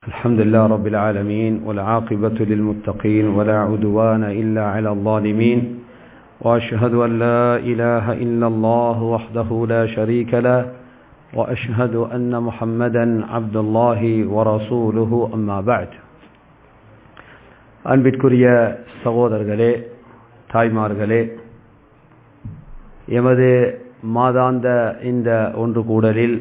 الحمد لله رب العالمين والعاقبة للمتقين ولا عدوان إلا على الظالمين وأشهد أن لا إله إلا الله وحده لا شريك له وأشهد أن محمدا عبد الله ورسوله أما بعد அன்பிற்குரிய சகோதரர்களே தாய்மார்களே எமது மாதாந்த இந்த ஒன்று கூடலில்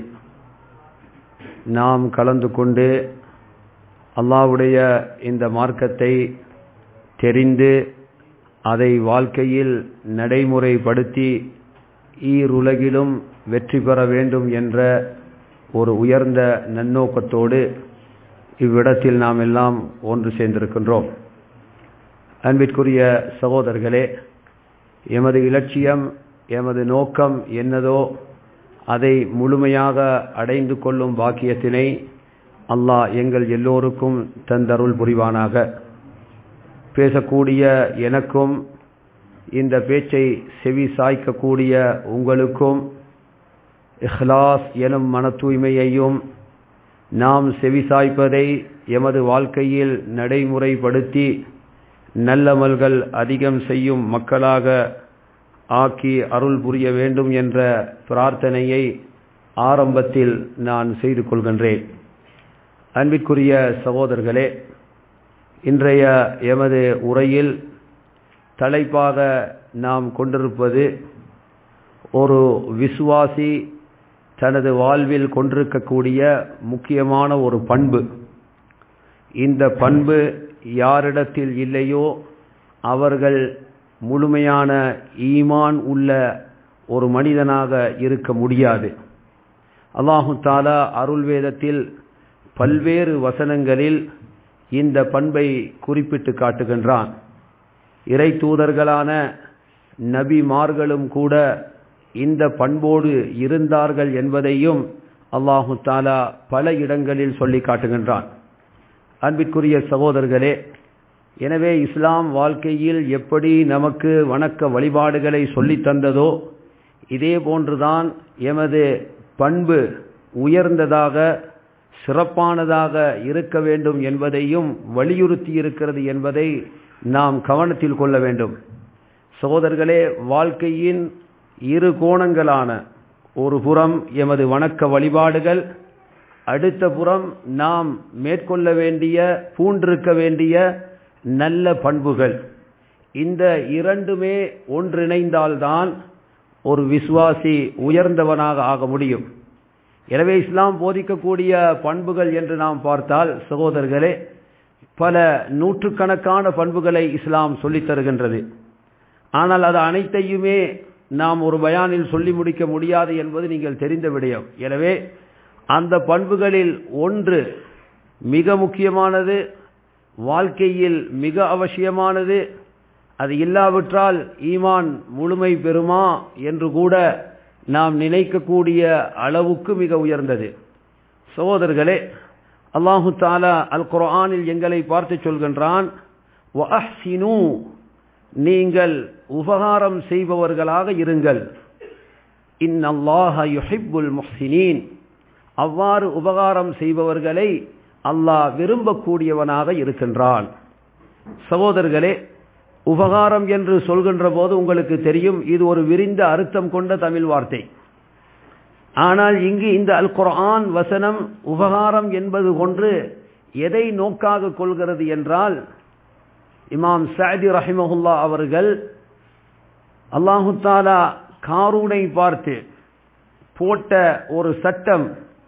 நாம் கலந்து கொண்டு அல்லாவுடைய இந்த மார்க்கத்தை தெரிந்து அதை வாழ்க்கையில் நடைமுறைப்படுத்தி ஈருலகிலும் வெற்றி பெற வேண்டும் என்ற ஒரு உயர்ந்த நன்னோக்கத்தோடு இவ்விடத்தில் நாம் எல்லாம் ஒன்று சேர்ந்திருக்கின்றோம் அன்பிற்குரிய சகோதரர்களே எமது இலட்சியம் எமது நோக்கம் என்னதோ அதை முழுமையாக அடைந்து கொள்ளும் பாக்கியத்தினை அல்லாஹ் எங்கள் எல்லோருக்கும் தந்தருள் புரிவானாக பேசக்கூடிய எனக்கும் இந்த பேச்சை செவி சாய்க்கக்கூடிய உங்களுக்கும் இஹ்லாஸ் எனும் மன தூய்மையையும் நாம் செவி சாய்ப்பதை எமது வாழ்க்கையில் நடைமுறைப்படுத்தி நல்லமல்கள் அதிகம் செய்யும் மக்களாக ஆக்கி அருள் புரிய வேண்டும் என்ற பிரார்த்தனையை ஆரம்பத்தில் நான் செய்து கொள்கின்றேன் அன்பிற்குரிய சகோதரர்களே இன்றைய எமது உரையில் தலைப்பாக நாம் கொண்டிருப்பது ஒரு விசுவாசி தனது வாழ்வில் கொண்டிருக்கக்கூடிய முக்கியமான ஒரு பண்பு இந்த பண்பு யாரிடத்தில் இல்லையோ அவர்கள் முழுமையான ஈமான் உள்ள ஒரு மனிதனாக இருக்க முடியாது அல்லாஹு தாலா அருள் வேதத்தில் பல்வேறு வசனங்களில் இந்த பண்பை குறிப்பிட்டு காட்டுகின்றான் இறை தூதர்களான நபிமார்களும் கூட இந்த பண்போடு இருந்தார்கள் என்பதையும் அல்லாஹு தாலா பல இடங்களில் சொல்லி காட்டுகின்றான் அன்பிற்குரிய சகோதரர்களே எனவே இஸ்லாம் வாழ்க்கையில் எப்படி நமக்கு வணக்க வழிபாடுகளை சொல்லி தந்ததோ இதே போன்றுதான் எமது பண்பு உயர்ந்ததாக சிறப்பானதாக இருக்க வேண்டும் என்பதையும் வலியுறுத்தி இருக்கிறது என்பதை நாம் கவனத்தில் கொள்ள வேண்டும் சகோதரர்களே வாழ்க்கையின் இரு கோணங்களான ஒரு புறம் எமது வணக்க வழிபாடுகள் அடுத்த புறம் நாம் மேற்கொள்ள வேண்டிய பூண்டிருக்க வேண்டிய நல்ல பண்புகள் இந்த இரண்டுமே ஒன்றிணைந்தால்தான் ஒரு விசுவாசி உயர்ந்தவனாக ஆக முடியும் எனவே இஸ்லாம் போதிக்கக்கூடிய பண்புகள் என்று நாம் பார்த்தால் சகோதரர்களே பல நூற்றுக்கணக்கான பண்புகளை இஸ்லாம் சொல்லித் தருகின்றது ஆனால் அது அனைத்தையுமே நாம் ஒரு பயானில் சொல்லி முடிக்க முடியாது என்பது நீங்கள் தெரிந்த விடயம் எனவே அந்த பண்புகளில் ஒன்று மிக முக்கியமானது வாழ்க்கையில் மிக அவசியமானது அது இல்லாவிட்டால் ஈமான் முழுமை பெறுமா என்று கூட நாம் நினைக்கக்கூடிய அளவுக்கு மிக உயர்ந்தது சகோதரர்களே அல்லாஹு தாலா அல் குரானில் எங்களை பார்த்து சொல்கின்றான் நீங்கள் உபகாரம் செய்பவர்களாக இருங்கள் இன் அல்லாஹ யுஹிப்புல் முஹ்சினீன் அவ்வாறு உபகாரம் செய்பவர்களை அல்லாஹ் விரும்பக்கூடியவனாக இருக்கின்றான் சகோதரர்களே உபகாரம் என்று சொல்கின்ற போது உங்களுக்கு தெரியும் இது ஒரு விரிந்த அர்த்தம் கொண்ட தமிழ் வார்த்தை ஆனால் இங்கு இந்த அல் குர்ஆன் வசனம் உபகாரம் என்பது ஒன்று எதை நோக்காக கொள்கிறது என்றால் இமாம் சாதி ரஹிமஹுல்லா அவர்கள் அல்லாஹு தாலா காரூனை பார்த்து போட்ட ஒரு சட்டம்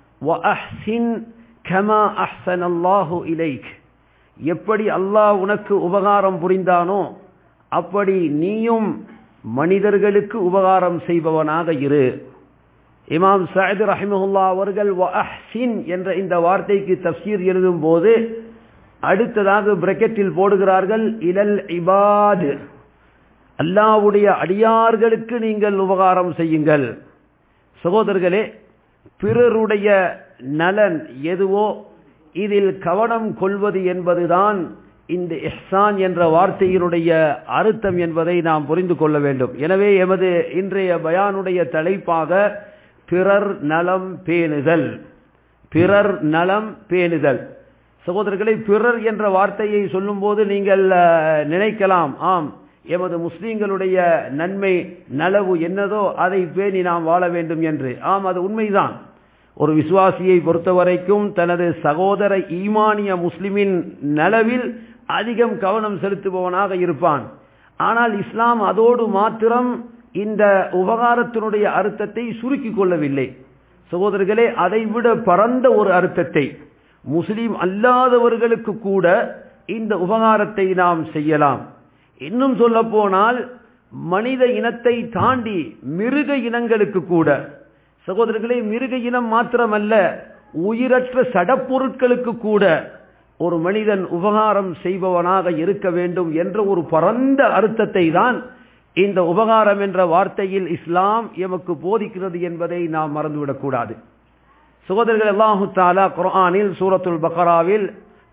கமா அஹ்சன் அல்லாஹு இலைக் எப்படி அல்லாஹ் உனக்கு உபகாரம் புரிந்தானோ அப்படி நீயும் மனிதர்களுக்கு உபகாரம் செய்பவனாக இரு இமாம் சயது ரஹிமஹுல்லா அவர்கள் அஹ்சின் என்ற இந்த வார்த்தைக்கு தப்சீர் எழுதும் போது அடுத்ததாக பிரக்கெட்டில் போடுகிறார்கள் இலல் இபாது அல்லாவுடைய அடியார்களுக்கு நீங்கள் உபகாரம் செய்யுங்கள் சகோதரர்களே பிறருடைய நலன் எதுவோ இதில் கவனம் கொள்வது என்பதுதான் இந்த இஹ்சான் என்ற வார்த்தையினுடைய அர்த்தம் என்பதை நாம் புரிந்து கொள்ள வேண்டும் எனவே எமது இன்றைய பயானுடைய தலைப்பாக பிறர் நலம் பேணுதல் பிறர் நலம் பேணுதல் சகோதரர்களை பிறர் என்ற வார்த்தையை சொல்லும்போது நீங்கள் நினைக்கலாம் ஆம் எமது முஸ்லீம்களுடைய நன்மை நலவு என்னதோ அதை பேணி நாம் வாழ வேண்டும் என்று ஆம் அது உண்மைதான் ஒரு விசுவாசியை பொறுத்தவரைக்கும் தனது சகோதர ஈமானிய முஸ்லிமின் நலவில் அதிகம் கவனம் செலுத்துபவனாக இருப்பான் ஆனால் இஸ்லாம் அதோடு மாத்திரம் இந்த உபகாரத்தினுடைய அர்த்தத்தை சுருக்கிக் கொள்ளவில்லை சகோதரர்களே அதைவிட பரந்த ஒரு அர்த்தத்தை முஸ்லீம் அல்லாதவர்களுக்கு கூட இந்த உபகாரத்தை நாம் செய்யலாம் இன்னும் சொல்ல போனால் மனித இனத்தை தாண்டி மிருக இனங்களுக்கு கூட சகோதரர்களே மிருக இனம் மாத்திரமல்ல உயிரற்ற சடப்பொருட்களுக்கு கூட ஒரு மனிதன் உபகாரம் செய்பவனாக இருக்க வேண்டும் என்ற ஒரு பரந்த அர்த்தத்தை தான் இந்த உபகாரம் என்ற வார்த்தையில் இஸ்லாம் எமக்கு போதிக்கிறது என்பதை நாம் மறந்துவிடக்கூடாது சகோதரர்கள் அல்லாஹு தாலா குர்ஆனில் சூரத்துல் பக்ராவில்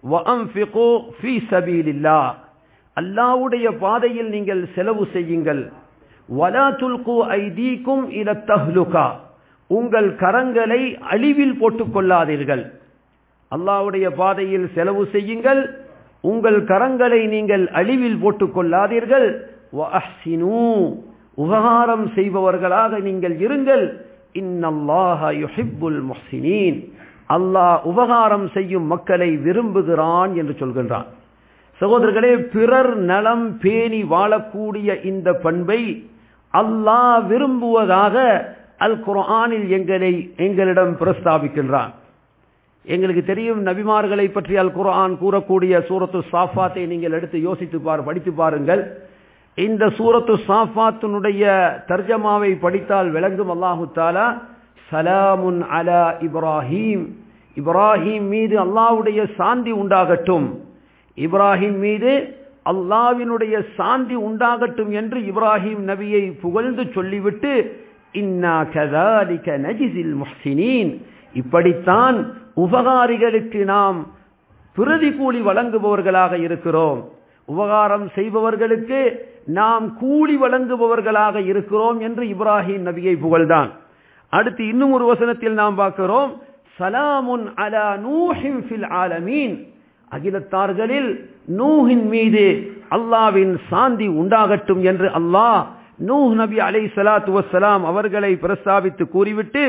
அல்லாவுடைய பாதையில் நீங்கள் செலவு செய்யுங்கள் வலா துல்கு ஐதீக்கும் இல தஹ்லுகா உங்கள் கரங்களை அழிவில் போட்டுக் கொள்ளாதீர்கள் அல்லாவுடைய பாதையில் செலவு செய்யுங்கள் உங்கள் கரங்களை நீங்கள் அழிவில் போட்டுக் கொள்ளாதீர்கள் உபகாரம் செய்பவர்களாக நீங்கள் இருங்கள் இன்னல்லாஹ யுஹிப்புல் முஹ்சினீன் அல்லாஹ் உபகாரம் செய்யும் மக்களை விரும்புகிறான் என்று சொல்கின்றான் சகோதரர்களே பிறர் நலம் பேணி வாழக்கூடிய இந்த பண்பை அல்லாஹ் விரும்புவதாக அல் குர்ஆனில் எங்களை எங்களிடம் பிரஸ்தாபிக்கின்றான் எங்களுக்கு தெரியும் நபிமார்களை பற்றி அல் குர்ஆன் கூறக்கூடிய சூரத்து சாஃபாத்தை நீங்கள் எடுத்து யோசித்து பார் படித்து பாருங்கள் இந்த சூரத்து சாஃபாத்தினுடைய தர்ஜமாவை படித்தால் விளங்கும் அல்லாஹு தாலா சலாமுன் அலா இப்ராஹீம் இப்ராஹிம் மீது அல்லாவுடைய சாந்தி உண்டாகட்டும் இப்ராஹிம் மீது அல்லாவினுடைய சாந்தி உண்டாகட்டும் என்று இப்ராஹிம் நபியை புகழ்ந்து சொல்லிவிட்டு இன்னா கதாலிக நஜிசில் முஹ்சினீன் இப்படித்தான் உபகாரிகளுக்கு நாம் பிரதி கூலி வழங்குபவர்களாக இருக்கிறோம் உபகாரம் செய்பவர்களுக்கு நாம் கூலி வழங்குபவர்களாக இருக்கிறோம் என்று இப்ராஹிம் நபியை புகழ்தான் அடுத்து இன்னும் ஒரு வசனத்தில் நாம் பார்க்கிறோம் சலாமுன் அலா நூஹிம் ஃபில் ஆலமீன் அகிலத்தார்களில் நூஹின் மீது அல்லாவின் சாந்தி உண்டாகட்டும் என்று அல்லாஹ் நூஹ் நபி அலை சலாத்து வசலாம் அவர்களை பிரஸ்தாபித்து கூறிவிட்டு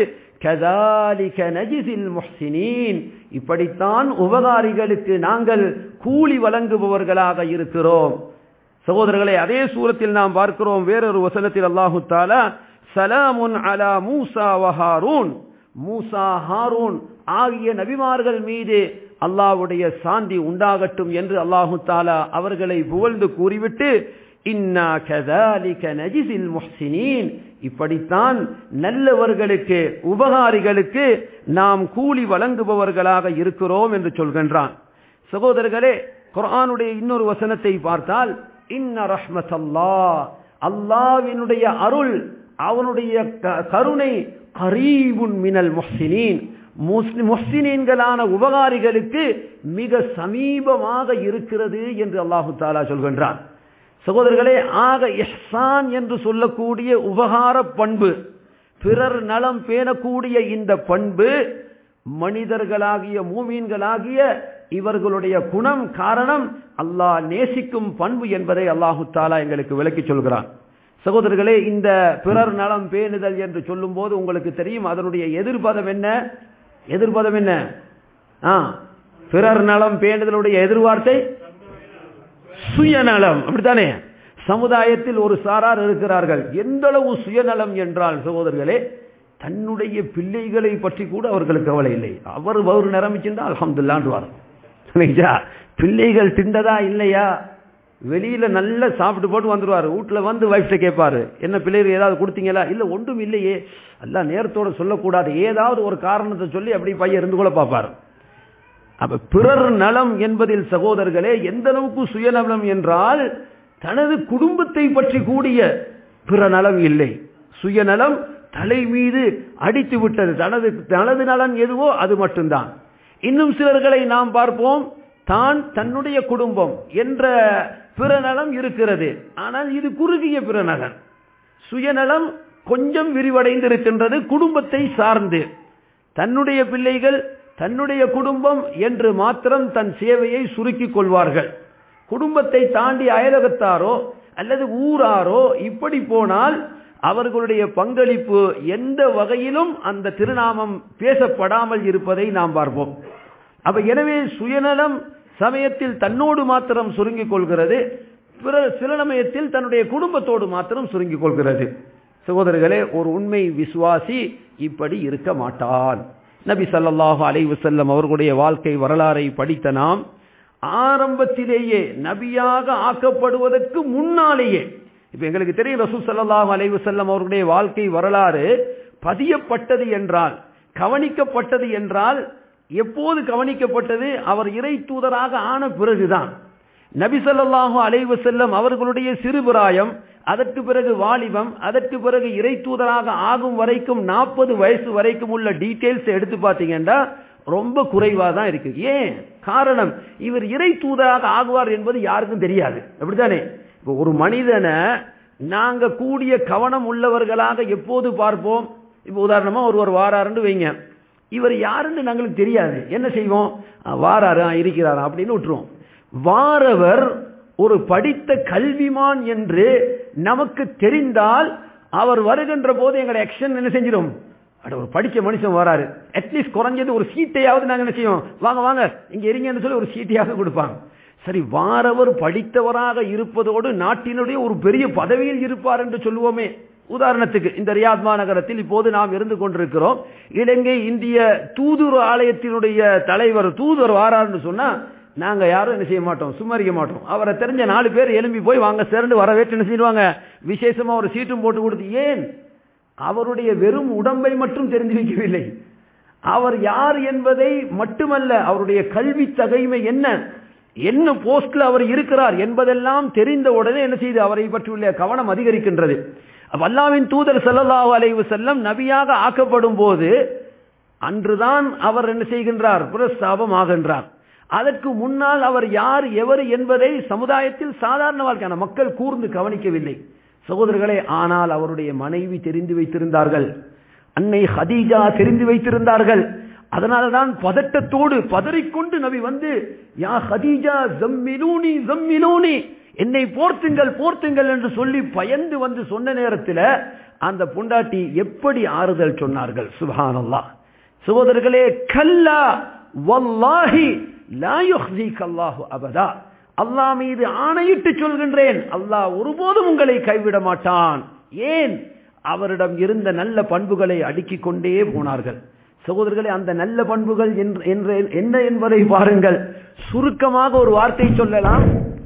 கதாலிக நஜிசில் முஹ்சினீன் இப்படித்தான் உபகாரிகளுக்கு நாங்கள் கூலி வழங்குபவர்களாக இருக்கிறோம் சகோதரர்களை அதே சூரத்தில் நாம் பார்க்கிறோம் வேறொரு வசனத்தில் அல்லாஹு தாலா சலாமுன் அலா மூசா வஹாரூன் மூசா ஹாரூன் ஆகிய நபிமார்கள் மீது அல்லாவுடைய சாந்தி உண்டாகட்டும் என்று அல்லாஹு தாலா அவர்களை புகழ்ந்து கூறிவிட்டு இன்னா கதாலிக நஜிசில் முஹ்சினீன் இப்படித்தான் நல்லவர்களுக்கு உபகாரிகளுக்கு நாம் கூலி வழங்குபவர்களாக இருக்கிறோம் என்று சொல்கின்றான் சகோதரர்களே குர்ஆனுடைய இன்னொரு வசனத்தை பார்த்தால் இன்ன ரஹ்மத் அல்லா அல்லாவினுடைய அருள் அவனுடைய கருணை கரீபுன் மினல் முஹ்சினீன் முஸ்லிமீன்களான உபகாரிகளுக்கு மிக சமீபமாக இருக்கிறது என்று அல்லாஹு தாலா சொல்கின்றான் சகோதரர்களே ஆக இஹ்சான் என்று சொல்லக்கூடிய உபகார பண்பு பிறர் நலம் பேணக்கூடிய இந்த பண்பு மனிதர்களாகிய மூமீன்களாகிய இவர்களுடைய குணம் காரணம் அல்லாஹ் நேசிக்கும் பண்பு என்பதை அல்லாஹு தாலா எங்களுக்கு விளக்கி சொல்கிறான் சகோதரர்களே இந்த பிறர் நலம் பேணுதல் என்று சொல்லும் போது உங்களுக்கு தெரியும் அதனுடைய எதிர்பதம் என்ன எதிர்பதம் என்ன ஆ பிறர் நலம் பேணுதலுடைய எதிர்வார்த்தை சுயநலம் அப்படித்தானே சமுதாயத்தில் ஒரு சாரார் இருக்கிறார்கள் எந்த அளவு சுயநலம் என்றால் சகோதரர்களே தன்னுடைய பிள்ளைகளை பற்றி கூட அவர்களுக்கு கவலை இல்லை அவர் அவர் நிரம்பிச்சிருந்தா அலமதுல்லாண்டுவார் பிள்ளைகள் திண்டதா இல்லையா வெளியில நல்லா சாப்பிட்டு போட்டு வந்துருவாரு வீட்டுல வந்து வைஃப்ட கேட்பாரு என்ன பிள்ளைகள் ஏதாவது கொடுத்தீங்களா இல்ல ஒன்றும் இல்லையே எல்லாம் நேரத்தோட சொல்லக்கூடாது ஏதாவது ஒரு காரணத்தை சொல்லி அப்படி பையன் இருந்து கூட பார்ப்பாரு அப்ப பிறர் நலம் என்பதில் சகோதரர்களே எந்த அளவுக்கு சுயநலம் என்றால் தனது குடும்பத்தை பற்றி கூடிய பிற நலம் இல்லை சுயநலம் தலை மீது அடித்து விட்டது தனது தனது நலன் எதுவோ அது மட்டும்தான் இன்னும் சிலர்களை நாம் பார்ப்போம் தான் தன்னுடைய குடும்பம் என்ற பிறநலம் இருக்கிறது ஆனால் இது குறுகிய பிறநலன் சுயநலம் கொஞ்சம் விரிவடைந்திருக்கின்றது குடும்பத்தை சார்ந்து தன்னுடைய பிள்ளைகள் தன்னுடைய குடும்பம் என்று மாத்திரம் தன் சேவையை சுருக்கிக் கொள்வார்கள் குடும்பத்தை தாண்டி அயலகத்தாரோ அல்லது ஊராரோ இப்படி போனால் அவர்களுடைய பங்களிப்பு எந்த வகையிலும் அந்த திருநாமம் பேசப்படாமல் இருப்பதை நாம் பார்ப்போம் அப்ப எனவே சுயநலம் சமயத்தில் தன்னோடு மாத்திரம் சுருங்கிக் கொள்கிறது பிற சில சமயத்தில் தன்னுடைய குடும்பத்தோடு மாத்திரம் சுருங்கிக் கொள்கிறது சகோதரர்களே ஒரு உண்மை விசுவாசி இப்படி இருக்க மாட்டான் நபி சல்லாஹூ அலைவு செல்லம் அவர்களுடைய வாழ்க்கை வரலாறை படித்த நாம் ஆரம்பத்திலேயே நபியாக ஆக்கப்படுவதற்கு முன்னாலேயே இப்ப எங்களுக்கு தெரியும் ரசூல் சல்லாஹூ அலைவு செல்லம் அவர்களுடைய வாழ்க்கை வரலாறு பதியப்பட்டது என்றால் கவனிக்கப்பட்டது என்றால் எப்போது கவனிக்கப்பட்டது அவர் இறை தூதராக ஆன பிறகுதான் நபி சொல்லாஹு அலைவு செல்லம் அவர்களுடைய சிறுபிராயம் அதற்கு பிறகு வாலிபம் அதற்கு பிறகு இறை தூதராக ஆகும் வரைக்கும் நாற்பது வயசு வரைக்கும் உள்ள டீட்டெயில்ஸ் எடுத்து பார்த்தீங்கன்னா ரொம்ப குறைவா தான் இருக்கு ஏன் காரணம் இவர் இறை தூதராக ஆகுவார் என்பது யாருக்கும் தெரியாது அப்படித்தானே இப்போ ஒரு மனிதனை நாங்க கூடிய கவனம் உள்ளவர்களாக எப்போது பார்ப்போம் இப்போ உதாரணமா ஒருவர் வாராருன்னு வைங்க இவர் யாருன்னு நாங்களுக்கு தெரியாது என்ன செய்வோம் வாராரு இருக்கிறாரா அப்படின்னு விட்டுருவோம் வாரவர் ஒரு படித்த கல்விமான் என்று நமக்கு தெரிந்தால் அவர் வருகின்ற போது எங்களை ஆக்ஷன் என்ன செஞ்சிடும் அட ஒரு படிச்ச மனுஷன் வராரு அட்லீஸ்ட் குறைஞ்சது ஒரு சீட்டையாவது நாங்க என்ன செய்வோம் வாங்க வாங்க இங்க இருங்கன்னு சொல்லி ஒரு சீட்டையாக கொடுப்பாங்க சரி வாரவர் படித்தவராக இருப்பதோடு நாட்டினுடைய ஒரு பெரிய பதவியில் இருப்பார் என்று சொல்லுவோமே உதாரணத்துக்கு இந்த ரியாத் மாநகரத்தில் இப்போது நாம் இருந்து கொண்டிருக்கிறோம் இலங்கை இந்திய தூதுர் ஆலயத்தினுடைய தலைவர் தூதுவர் வாராருன்னு சொன்னா நாங்க யாரும் என்ன செய்ய மாட்டோம் சும்மரிக்க மாட்டோம் அவரை தெரிஞ்ச நாலு பேர் எழும்பி போய் வாங்க சேர்ந்து வரவேற்று என்ன செய்வாங்க விசேஷமா ஒரு சீட்டும் போட்டு கொடுத்து ஏன் அவருடைய வெறும் உடம்பை மட்டும் தெரிந்து வைக்கவில்லை அவர் யார் என்பதை மட்டுமல்ல அவருடைய கல்வி தகைமை என்ன என்ன போஸ்ட்ல அவர் இருக்கிறார் என்பதெல்லாம் தெரிந்த உடனே என்ன செய்து அவரை பற்றியுள்ள கவனம் அதிகரிக்கின்றது அல்லாவின் தூதர் செல்லல்லாஹு அலைவு செல்லம் நபியாக ஆக்கப்படும் போது அன்றுதான் அவர் என்ன செய்கின்றார் புரஸ்தாபம் ஆகின்றார் அதற்கு முன்னால் அவர் யார் எவர் என்பதை சமுதாயத்தில் சாதாரண வாழ்க்கையான மக்கள் கூர்ந்து கவனிக்கவில்லை சகோதரர்களே ஆனால் அவருடைய மனைவி தெரிந்து வைத்திருந்தார்கள் அன்னை ஹதீஜா தெரிந்து வைத்திருந்தார்கள் அதனாலதான் பதட்டத்தோடு பதறிக்கொண்டு நபி வந்து யா ஹதீஜா ஜம்மிலூனி ஜம்மிலூனி என்னை போர்த்துங்கள் போர்த்துங்கள் என்று சொல்லி பயந்து வந்து சொன்ன நேரத்தில் அந்த புண்டாட்டி எப்படி ஆறுதல் சொன்னார்கள் சுபானல்லா சகோதரர்களே கல்லா வல்லாஹி லா யுஹ்ஸீக அல்லாஹு அபதா அல்லாஹ் மீது ஆணையிட்டு சொல்கின்றேன் அல்லாஹ் ஒருபோதும் உங்களை கைவிட மாட்டான் ஏன் அவரிடம் இருந்த நல்ல பண்புகளை அடுக்கிக் கொண்டே போனார்கள் சகோதரர்களே அந்த நல்ல பண்புகள் என்ன என்பதை பாருங்கள் சுருக்கமாக ஒரு வார்த்தை சொல்லலாம்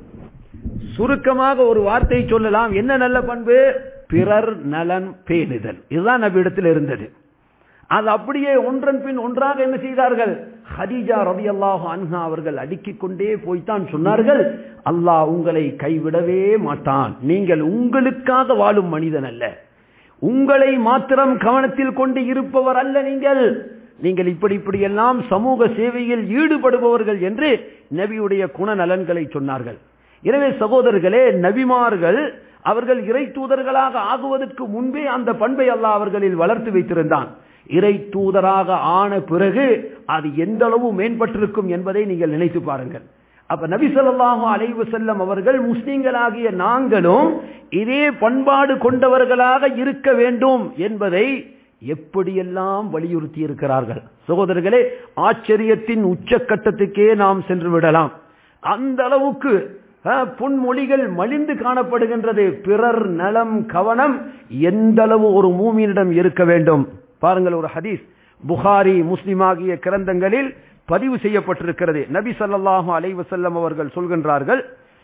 சுருக்கமாக ஒரு வார்த்தை சொல்லலாம் என்ன நல்ல பண்பு பிறர் நலன் பேணுதல் இதுதான் நபியிடத்தில் இருந்தது அது அப்படியே ஒன்றன் பின் ஒன்றாக என்ன செய்தார்கள் ஹதீஜா ரவி அல்லாஹு அன்ஹா அவர்கள் அடுக்கிக் கொண்டே போய்த்தான் சொன்னார்கள் அல்லாஹ் உங்களை கைவிடவே மாட்டான் நீங்கள் உங்களுக்காக வாழும் மனிதன் அல்ல உங்களை மாத்திரம் கவனத்தில் கொண்டு இருப்பவர் அல்ல நீங்கள் நீங்கள் இப்படி இப்படி எல்லாம் சமூக சேவையில் ஈடுபடுபவர்கள் என்று நபியுடைய குணநலன்களை சொன்னார்கள் எனவே சகோதரர்களே நபிமார்கள் அவர்கள் இறை தூதர்களாக ஆகுவதற்கு முன்பே அந்த பண்பை அல்லாஹ் அவர்களில் வளர்த்து வைத்திருந்தான் இறை தூதராக ஆன பிறகு அது எந்த அளவு மேம்பட்டிருக்கும் என்பதை நீங்கள் நினைத்து பாருங்கள் அப்ப நபி சொல்லாஹு அலைவு செல்லம் அவர்கள் முஸ்லிம்களாகிய நாங்களும் இதே பண்பாடு கொண்டவர்களாக இருக்க வேண்டும் என்பதை எப்படியெல்லாம் வலியுறுத்தி இருக்கிறார்கள் சகோதரர்களே ஆச்சரியத்தின் உச்சக்கட்டத்துக்கே நாம் சென்று விடலாம் அந்த அளவுக்கு பொன்மொழிகள் மலிந்து காணப்படுகின்றது பிறர் நலம் கவனம் எந்த அளவு ஒரு மூமியினிடம் இருக்க வேண்டும் பாருங்கள் ஒரு ஹதீஸ் புகாரி முஸ்லிம் ஆகிய கிரந்தங்களில் பதிவு செய்யப்பட்டிருக்கிறது நபி சல்லாஹு அலைவசல்லம் அவர்கள் சொல்கின்றார்கள்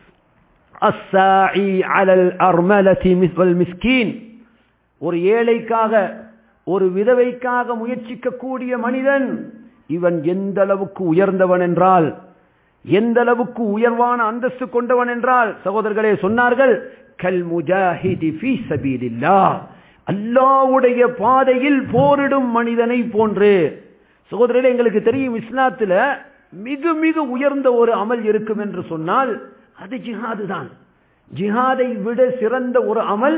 ஒரு ஏழைக்காக ஒரு விதவைக்காக முயற்சிக்கக்கூடிய மனிதன் இவன் எந்த அளவுக்கு உயர்ந்தவன் என்றால் எந்த அளவுக்கு உயர்வான அந்தஸ்து கொண்டவன் என்றால் சகோதரர்களே சொன்னார்கள் கல் முஜாஹிதி ஃபீ சபீலில்லாஹ் அல்லாவுடைய பாதையில் போரிடும் மனிதனை போன்று சகோதரர்களே எங்களுக்கு தெரியும் இஸ்லாத்துல மிக மிக உயர்ந்த ஒரு அமல் இருக்கும் என்று சொன்னால் அது ஜிஹாது தான் ஜிஹாதை விட சிறந்த ஒரு அமல்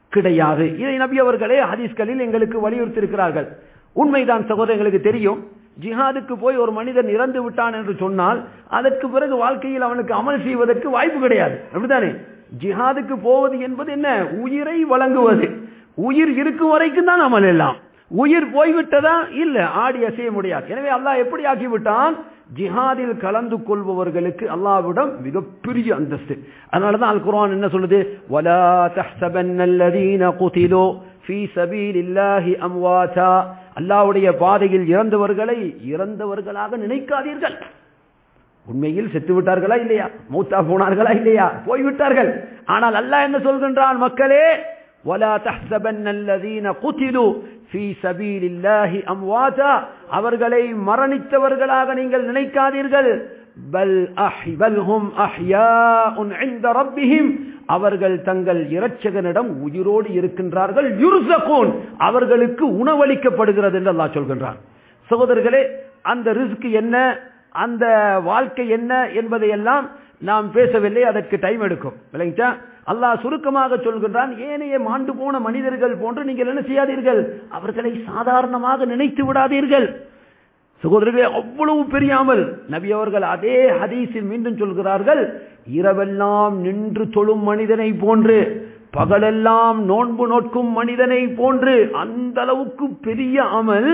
கிடையாது இதை நபி அவர்களே ஹதீஸ்களில் எங்களுக்கு வலியுறுத்தி இருக்கிறார்கள் உண்மைதான் சகோதரர்களுக்கு தெரியும் ஜிஹாதுக்கு போய் ஒரு மனிதன் இறந்து விட்டான் என்று சொன்னால் அதற்கு பிறகு வாழ்க்கையில் அவனுக்கு அமல் செய்வதற்கு வாய்ப்பு கிடையாது அப்படித்தானே ஜிஹாதுக்கு போவது என்பது என்ன உயிரை வழங்குவது உயிர் இருக்கும் வரைக்கும் தான் அமல் எல்லாம் உயிர் போய்விட்டதா இல்ல ஆடி அசைய முடியாது எனவே அல்லாஹ் எப்படி ஆக்கிவிட்டான் ஜிஹாதில் கலந்து கொள்பவர்களுக்கு அல்லாவிடம் மிகப்பெரிய அந்தஸ்து அதனாலதான் அல் குர்ஆன் என்ன சொல்லுது வலா தஹ்சபன்னல்லதீன குதிலு ஃபீ சபீலில்லாஹி அம்வாதா அல்லாஹ்வுடைய பாதையில் இறந்தவர்களை இறந்தவர்களாக நினைக்காதீர்கள் உண்மையில் செத்து விட்டார்களா இல்லையா மூத்தா போனார்களா இல்லையா போய்விட்டார்கள் ஆனால் அல்லாஹ் என்ன சொல்கின்றான் மக்களே ولا تحسبن الذين قتلوا في سبيل الله امواتا அவர்களை மரணித்தவர்களாக நீங்கள் நினைக்காதீர்கள் பல் அஹ்பல்ஹும் அஹ்யாஉன் عند ربهم அவர்கள் தங்கள் இரட்சகனிடம் உயிரோடு இருக்கின்றார்கள் யுர்சகூன் அவர்களுக்கு உணவளிக்கப்படுகிறது என்று அல்லாஹ் சொல்கின்றான் சகோதரர்களே அந்த ரிஸ்க் என்ன அந்த வாழ்க்கை என்ன என்பதையெல்லாம் நாம் பேசவில்லை அதற்கு டைம் எடுக்கும் விளங்கிச்சா அல்லாஹ் சுருக்கமாக சொல்கின்றான் ஏனைய மாண்டு போன மனிதர்கள் போன்று நீங்கள் என்ன செய்யாதீர்கள் அவர்களை சாதாரணமாக நினைத்து விடாதீர்கள் சகோதரர்களே அவ்வளவு பெரியாமல் நபி அவர்கள் அதே ஹதீஸில் மீண்டும் சொல்கிறார்கள் இரவெல்லாம் நின்று தொழும் மனிதனை போன்று பகலெல்லாம் நோன்பு நோட்கும் மனிதனை போன்று அந்த அளவுக்கு பெரிய அமல்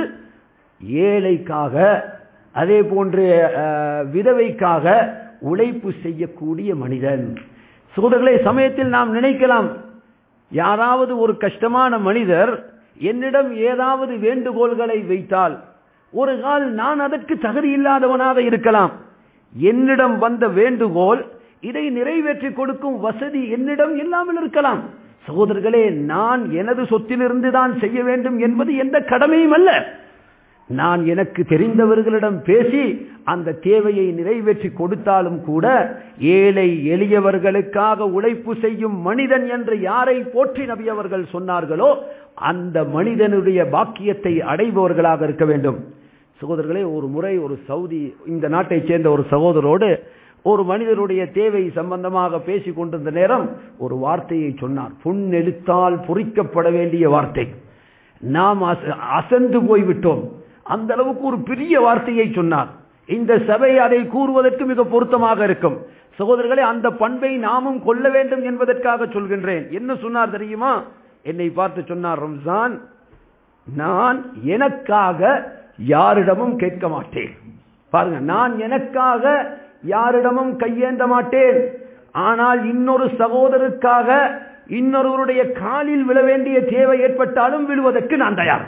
ஏழைக்காக அதே போன்று விதவைக்காக உழைப்பு செய்யக்கூடிய மனிதன் சோதர்களை சமயத்தில் நாம் நினைக்கலாம் யாராவது ஒரு கஷ்டமான மனிதர் என்னிடம் ஏதாவது வேண்டுகோள்களை வைத்தால் ஒரு கால் நான் அதற்கு தகுதி இல்லாதவனாக இருக்கலாம் என்னிடம் வந்த வேண்டுகோள் இதை நிறைவேற்றி கொடுக்கும் வசதி என்னிடம் இல்லாமல் இருக்கலாம் சகோதரர்களே நான் எனது சொத்திலிருந்து தான் செய்ய வேண்டும் என்பது எந்த கடமையும் அல்ல நான் எனக்கு தெரிந்தவர்களிடம் பேசி அந்த தேவையை நிறைவேற்றி கொடுத்தாலும் கூட ஏழை எளியவர்களுக்காக உழைப்பு செய்யும் மனிதன் என்று யாரை போற்றி நபி அவர்கள் சொன்னார்களோ அந்த மனிதனுடைய பாக்கியத்தை அடைபவர்களாக இருக்க வேண்டும் சகோதரர்களே ஒரு முறை ஒரு சவுதி இந்த நாட்டைச் சேர்ந்த ஒரு சகோதரோடு ஒரு மனிதருடைய தேவை சம்பந்தமாக பேசிக் கொண்டிருந்த நேரம் ஒரு வார்த்தையை சொன்னார் புண்ணெழுத்தால் பொறிக்கப்பட வேண்டிய வார்த்தை நாம் அசந்து போய்விட்டோம் அந்த அளவுக்கு ஒரு பெரிய வார்த்தையை சொன்னார் இந்த சபை அதை கூறுவதற்கு மிக பொருத்தமாக இருக்கும் சகோதரர்களே அந்த பண்பை நாமும் கொள்ள வேண்டும் என்பதற்காக சொல்கின்றேன் என்ன சொன்னார் தெரியுமா என்னை பார்த்து சொன்னார் ரம்ஜான் நான் எனக்காக யாரிடமும் கேட்க மாட்டேன் பாருங்க நான் எனக்காக யாரிடமும் கையேந்த மாட்டேன் ஆனால் இன்னொரு சகோதரருக்காக இன்னொருவருடைய காலில் விழ வேண்டிய தேவை ஏற்பட்டாலும் விழுவதற்கு நான் தயார்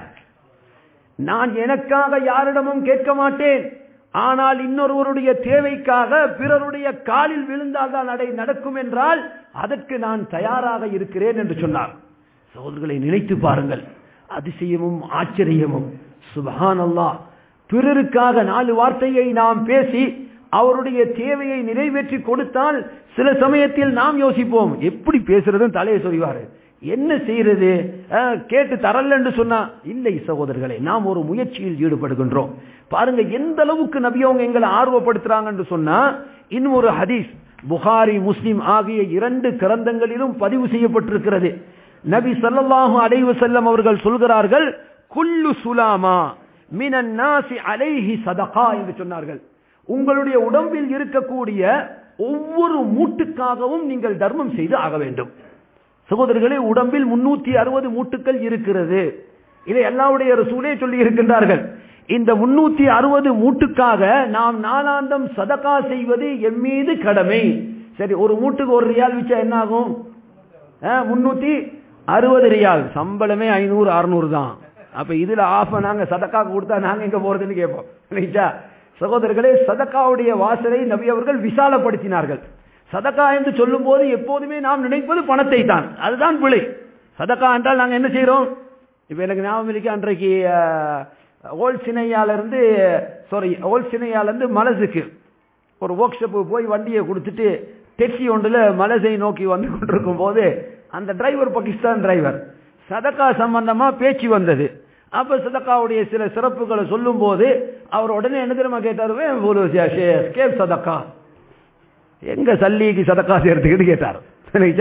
நான் எனக்காக யாரிடமும் கேட்க மாட்டேன் ஆனால் இன்னொருவருடைய தேவைக்காக பிறருடைய காலில் விழுந்தால் தான் நடை நடக்கும் என்றால் அதற்கு நான் தயாராக இருக்கிறேன் என்று சொன்னார் சகோதரர்களை நினைத்து பாருங்கள் அதிசயமும் ஆச்சரியமும் சுபஹான் அல்லா பிறருக்காக நாலு வார்த்தையை நாம் பேசி அவருடைய தேவையை நிறைவேற்றி கொடுத்தால் சில சமயத்தில் நாம் யோசிப்போம் எப்படி பேசுறதுன்னு தலையை சொல்வாரு என்ன செய்யறது கேட்டு தரல என்று சொன்னா இல்லை சகோதரர்களே நாம் ஒரு முயற்சியில் ஈடுபடுகின்றோம் பாருங்க எந்த அளவுக்கு நபியவங்க எங்களை ஆர்வப்படுத்துறாங்க என்று சொன்னா இன்னும் ஒரு ஹதீஸ் புகாரி முஸ்லிம் ஆகிய இரண்டு கிரந்தங்களிலும் பதிவு செய்யப்பட்டிருக்கிறது நபி சல்லாஹு அலைவு செல்லம் அவர்கள் சொல்கிறார்கள் குல்லு சுலாமா மினன் நாசி அலைஹி சதகா என்று சொன்னார்கள் உங்களுடைய உடம்பில் இருக்கக்கூடிய ஒவ்வொரு மூட்டுக்காகவும் நீங்கள் தர்மம் செய்து ஆக வேண்டும் சகோதரர்களே உடம்பில் முன்னூத்தி அறுபது மூட்டுக்கள் இருக்கிறது இதை எல்லாவுடைய ரசூலே சொல்லி இருக்கின்றார்கள் இந்த முன்னூத்தி அறுபது மூட்டுக்காக நாம் நாளாந்தம் சதகா செய்வது எம்மீது கடமை சரி ஒரு மூட்டுக்கு ஒரு ரியால் வச்சா என்ன ஆகும் முன்னூத்தி அறுபது ரியால் சம்பளமே ஐநூறு அறுநூறு தான் அப்ப இதுல ஆஃப் நாங்க சதக்கா கொடுத்தா நாங்க எங்க போறதுன்னு கேட்போம் இல்லைங்களா சகோதரர்களே சதக்காவுடைய வாசலை நபி அவர்கள் விசாலப்படுத்தினார்கள் சதக்கா என்று சொல்லும் போது எப்போதுமே நாம் நினைப்பது பணத்தை தான் அதுதான் பிழை சதக்கா என்றால் நாங்க என்ன செய்யறோம் இப்ப எனக்கு ஞாபகம் இருக்கு அன்றைக்கு ஓல் சினையால இருந்து சாரி ஓல் சினையால இருந்து மலசுக்கு ஒரு ஒர்க் ஷாப்பு போய் வண்டியை கொடுத்துட்டு டெக்ஸி ஒன்றுல மலசை நோக்கி வந்து கொண்டிருக்கும் போது அந்த டிரைவர் பாகிஸ்தான் டிரைவர் சதக்கா சம்பந்தமா பேச்சு வந்தது அப்ப சதக்காவுடைய சில சிறப்புகளை சொல்லும் போது அவர் உடனே என்ன தெரியுமா கேட்டாருவே ஒரு கேப் சதக்கா எங்க சல்லிக்கு சதக்கா சேர்த்துக்கிட்டு கேட்டார் சரிங்களா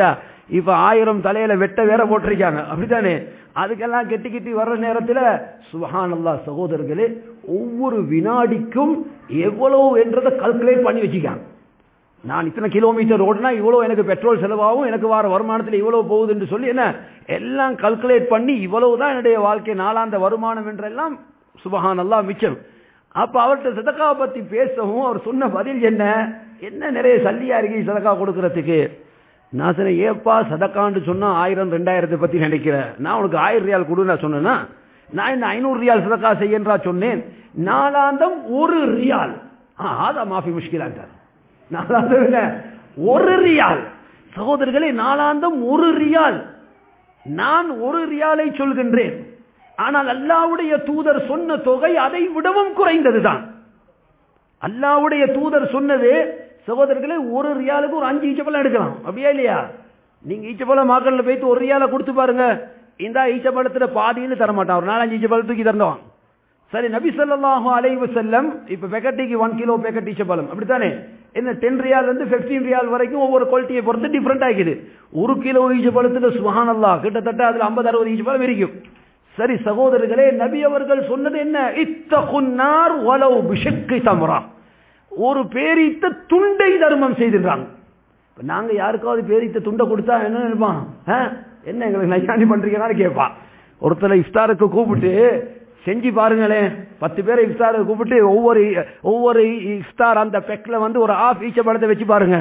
இப்ப ஆயிரம் தலையில வெட்ட வேற போட்டிருக்காங்க அப்படித்தானே அதுக்கெல்லாம் கெட்டி கெட்டி வர்ற நேரத்தில் சுபஹானல்லா சகோதரர்களே ஒவ்வொரு வினாடிக்கும் எவ்வளவு என்றதை கல்குலேட் பண்ணி வச்சுக்காங்க நான் இத்தனை கிலோமீட்டர் ஓடினா இவ்வளவு எனக்கு பெட்ரோல் செலவாகும் எனக்கு வர வருமானத்தில் இவ்வளவு போகுது என்று சொல்லி என்ன எல்லாம் கல்குலேட் பண்ணி இவ்வளவுதான் என்னுடைய வாழ்க்கை நாளாந்த வருமானம் என்றெல்லாம் சுபஹானல்லா மிச்சம் அப்ப அவர்கிட்ட சதக்காவை பத்தி பேசவும் அவர் சொன்ன பதில் என்ன என்ன நிறைய சல்லியா இருக்கு சதக்கா கொடுக்கறதுக்கு நான் சொன்னேன் ஏப்பா சதக்கான்னு சொன்னா ஆயிரம் ரெண்டாயிரத்தை பத்தி நினைக்கிறேன் நான் உனக்கு ஆயிரம் ரியால் கொடு நான் சொன்னேன்னா நான் என்ன ஐநூறு ரியால் சதக்கா செய்யன்றா சொன்னேன் நாலாந்தம் ஒரு ரியால் ஆதா மாஃபி முஷ்கிலான்ட்டார் நாலாந்தம் இல்ல ஒரு ரியால் சகோதரர்களே நாலாந்தம் ஒரு ரியால் நான் ஒரு ரியாலை சொல்கின்றேன் ஆனால் அல்லாவுடைய தூதர் சொன்ன தொகை அதை விடவும் குறைந்ததுதான் அல்லாவுடைய தூதர் சொன்னது சகோதரர்களே ஒரு ரியாலுக்கு ஒரு அஞ்சு ஈச்சப்பழம் எடுக்கலாம் அப்படியா இல்லையா நீங்க ஈச்சப்பழம் மாக்கல்ல போயிட்டு ஒரு ரியால கொடுத்து பாருங்க இந்த ஈச்சப்பழத்துல பாதின்னு தர மாட்டான் ஒரு நாலஞ்சு ஈச்சப்பழம் தூக்கி தரணும் சரி நபி சொல்லாஹு அலைவு செல்லம் இப்ப பெக்கட்டிக்கு ஒன் கிலோ பெக்கட் ஈச்சப்பழம் அப்படித்தானே என்ன டென் ரியால் இருந்து பிப்டீன் ரியால் வரைக்கும் ஒவ்வொரு குவாலிட்டியை பொறுத்து டிஃப்ரெண்ட் ஆகிக்குது ஒரு கிலோ ஈச்சப்பழத்துல சுஹானல்லா கிட்டத்தட்ட அதுல ஐம்பது அறுபது ஈச்சப்பழம் இருக்கும் சரி சகோதரர்களே நபி அவர்கள் சொன்னது என்ன இத்தகுன்னார் ஒலவு பிஷக்கு தமரா ஒரு பேரித்த துண்டை தர்மம் செய்திருக்காங்க நாங்க யாருக்காவது பேரித்த துண்டை கொடுத்தா என்ன நினைப்பான் என்ன எங்களுக்கு நையாண்டி பண்றீங்கன்னு கேட்பான் ஒருத்தரை இஃப்தாருக்கு கூப்பிட்டு செஞ்சு பாருங்களேன் பத்து பேரை இஃப்தாருக்கு கூப்பிட்டு ஒவ்வொரு ஒவ்வொரு இஃப்தார் அந்த பெக்ல வந்து ஒரு ஆஃப் ஈச்ச படத்தை வச்சு பாருங்க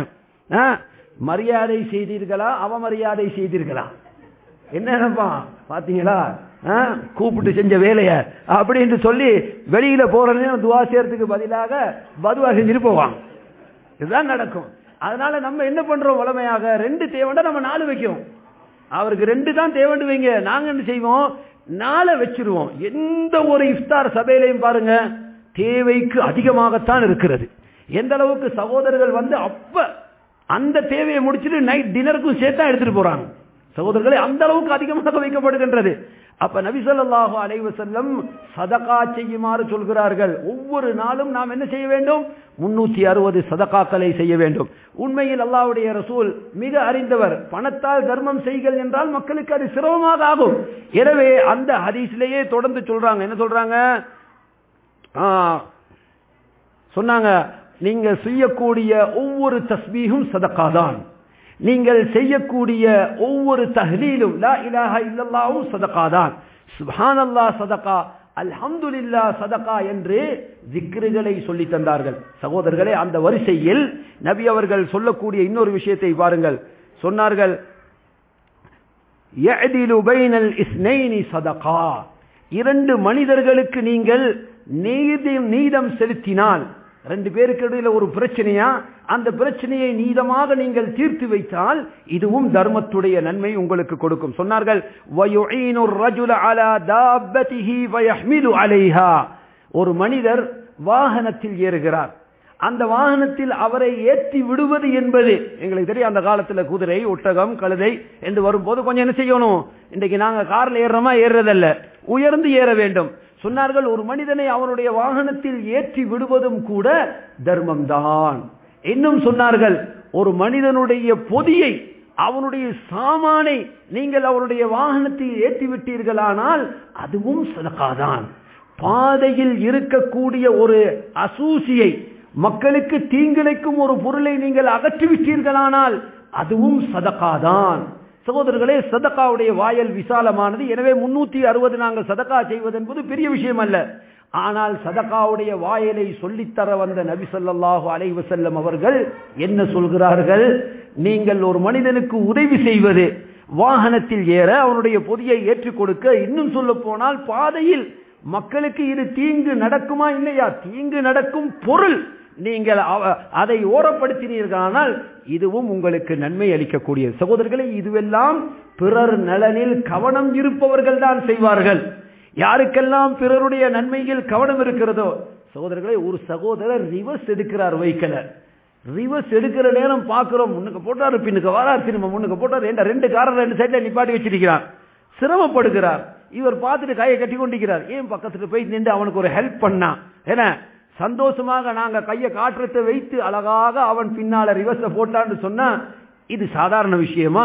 மரியாதை செய்தீர்களா அவமரியாதை செய்தீர்களா என்ன நினைப்பான் பாத்தீங்களா கூப்பிட்டு செஞ்ச வேலைய அப்படின்னு சொல்லி வெளியில போற நேரம் துவா செய்யறதுக்கு பதிலாக பதுவா செஞ்சுட்டு போவான் இதுதான் நடக்கும் அதனால நம்ம என்ன பண்றோம் வளமையாக ரெண்டு தேவைண்டா நம்ம நாலு வைக்கிறோம் அவருக்கு ரெண்டு தான் தேவைண்டு வைங்க நாங்க என்ன செய்வோம் நாளை வச்சிருவோம் எந்த ஒரு இஃப்தார் சபையிலையும் பாருங்க தேவைக்கு அதிகமாகத்தான் இருக்கிறது எந்த அளவுக்கு சகோதரர்கள் வந்து அப்ப அந்த தேவையை முடிச்சுட்டு நைட் டின்னருக்கும் சேர்த்தா எடுத்துட்டு போறாங்க சகோதரர்களே அந்த அளவுக்கு அதிகமாக வைக்கப்படுகின்றது அப்ப நபிசல்லாஹு அலைவ செல்லம் சதகா செய்யுமாறு சொல்கிறார்கள் ஒவ்வொரு நாளும் நாம் என்ன செய்ய வேண்டும் முன்னூத்தி அறுபது சதகாக்களை செய்ய வேண்டும் உண்மையில் அல்லாவுடைய ரசூல் மிக அறிந்தவர் பணத்தால் தர்மம் செய்கள் என்றால் மக்களுக்கு அது சிரமமாக ஆகும் எனவே அந்த ஹதீஸ்லேயே தொடர்ந்து சொல்றாங்க என்ன சொல்றாங்க சொன்னாங்க நீங்க செய்யக்கூடிய ஒவ்வொரு தஸ்பீகும் சதக்காதான் நீங்கள் செய்யக்கூடிய ஒவ்வொரு தஹ்லீலும் லா இலாஹ இல்லல்லாவும் சதகாதான் சுபானல்லா சதகா அல்ஹம்துலில்லா சதகா என்று ஜிக்ருகளை சொல்லி தந்தார்கள் சகோதரர்களே அந்த வரிசையில் நபி அவர்கள் சொல்லக்கூடிய இன்னொரு விஷயத்தை பாருங்கள் சொன்னார்கள் சதகா இரண்டு மனிதர்களுக்கு நீங்கள் நீதம் செலுத்தினால் ரெண்டு பேருக்கு இடையில ஒரு பிரச்சனையா அந்த பிரச்சனையை நீதமாக நீங்கள் தீர்த்து வைத்தால் இதுவும் தர்மத்துடைய நன்மை உங்களுக்கு கொடுக்கும் சொன்னார்கள் ஒரு மனிதர் வாகனத்தில் ஏறுகிறார் அந்த வாகனத்தில் அவரை ஏற்றி விடுவது என்பது எங்களுக்கு தெரியும் அந்த காலத்துல குதிரை ஒட்டகம் கழுதை என்று வரும்போது கொஞ்சம் என்ன செய்யணும் இன்றைக்கு நாங்க கார்ல ஏறுறோமா ஏறுறதல்ல உயர்ந்து ஏற வேண்டும் சொன்னார்கள் ஒரு மனிதனை அவனுடைய வாகனத்தில் ஏற்றி விடுவதும் கூட தர்மம்தான் இன்னும் சொன்னார்கள் ஒரு மனிதனுடைய பொதியை அவனுடைய சாமானை நீங்கள் அவருடைய வாகனத்தில் ஏற்றி விட்டீர்களானால் அதுவும் சதக்காதான் பாதையில் இருக்கக்கூடிய ஒரு அசூசியை மக்களுக்கு தீங்கிழைக்கும் ஒரு பொருளை நீங்கள் அகற்றிவிட்டீர்களானால் அதுவும் சதக்காதான் சகோதரர்களே சதக்காவுடைய வாயல் விசாலமானது எனவே முன்னூத்தி அறுபது நாங்கள் சதக்கா செய்வது என்பது பெரிய விஷயம் அல்ல ஆனால் சதக்காவுடைய வாயலை சொல்லித்தர வந்த நபி சொல்லாஹு அலைவு செல்லம் அவர்கள் என்ன சொல்கிறார்கள் நீங்கள் ஒரு மனிதனுக்கு உதவி செய்வது வாகனத்தில் ஏற அவனுடைய பொதியை ஏற்றுக் கொடுக்க இன்னும் சொல்ல போனால் பாதையில் மக்களுக்கு இது தீங்கு நடக்குமா இல்லையா தீங்கு நடக்கும் பொருள் நீங்கள் அதை ஓரப்படுத்தினீர்களானால் இதுவும் உங்களுக்கு நன்மை அளிக்கக்கூடிய சகோதரர்களை இதுவெல்லாம் பிறர் நலனில் கவனம் இருப்பவர்கள் தான் செய்வார்கள் யாருக்கெல்லாம் பிறருடைய நன்மையில் கவனம் இருக்கிறதோ சகோதரர்களை ஒரு சகோதரர் ரிவர்ஸ் எடுக்கிறார் வைக்கல ரிவர்ஸ் எடுக்கிற நேரம் பார்க்கிறோம் முன்னுக்கு போட்டாரு பின்னுக்கு வரார் திரும்ப முன்னுக்கு போட்டார் என்ற ரெண்டு காரர் ரெண்டு சைட்ல நிப்பாட்டி வச்சிருக்கிறார் சிரமப்படுகிறார் இவர் பார்த்துட்டு கையை கட்டி கொண்டிருக்கிறார் ஏன் பக்கத்துல போய் நின்று அவனுக்கு ஒரு ஹெல்ப் பண்ணா ஏன்னா சந்தோஷமாக நாங்க கையை காற்றத்தை வைத்து அழகாக அவன் பின்னால ரிவர்ஸ போட்டான்னு சொன்னா இது சாதாரண விஷயமா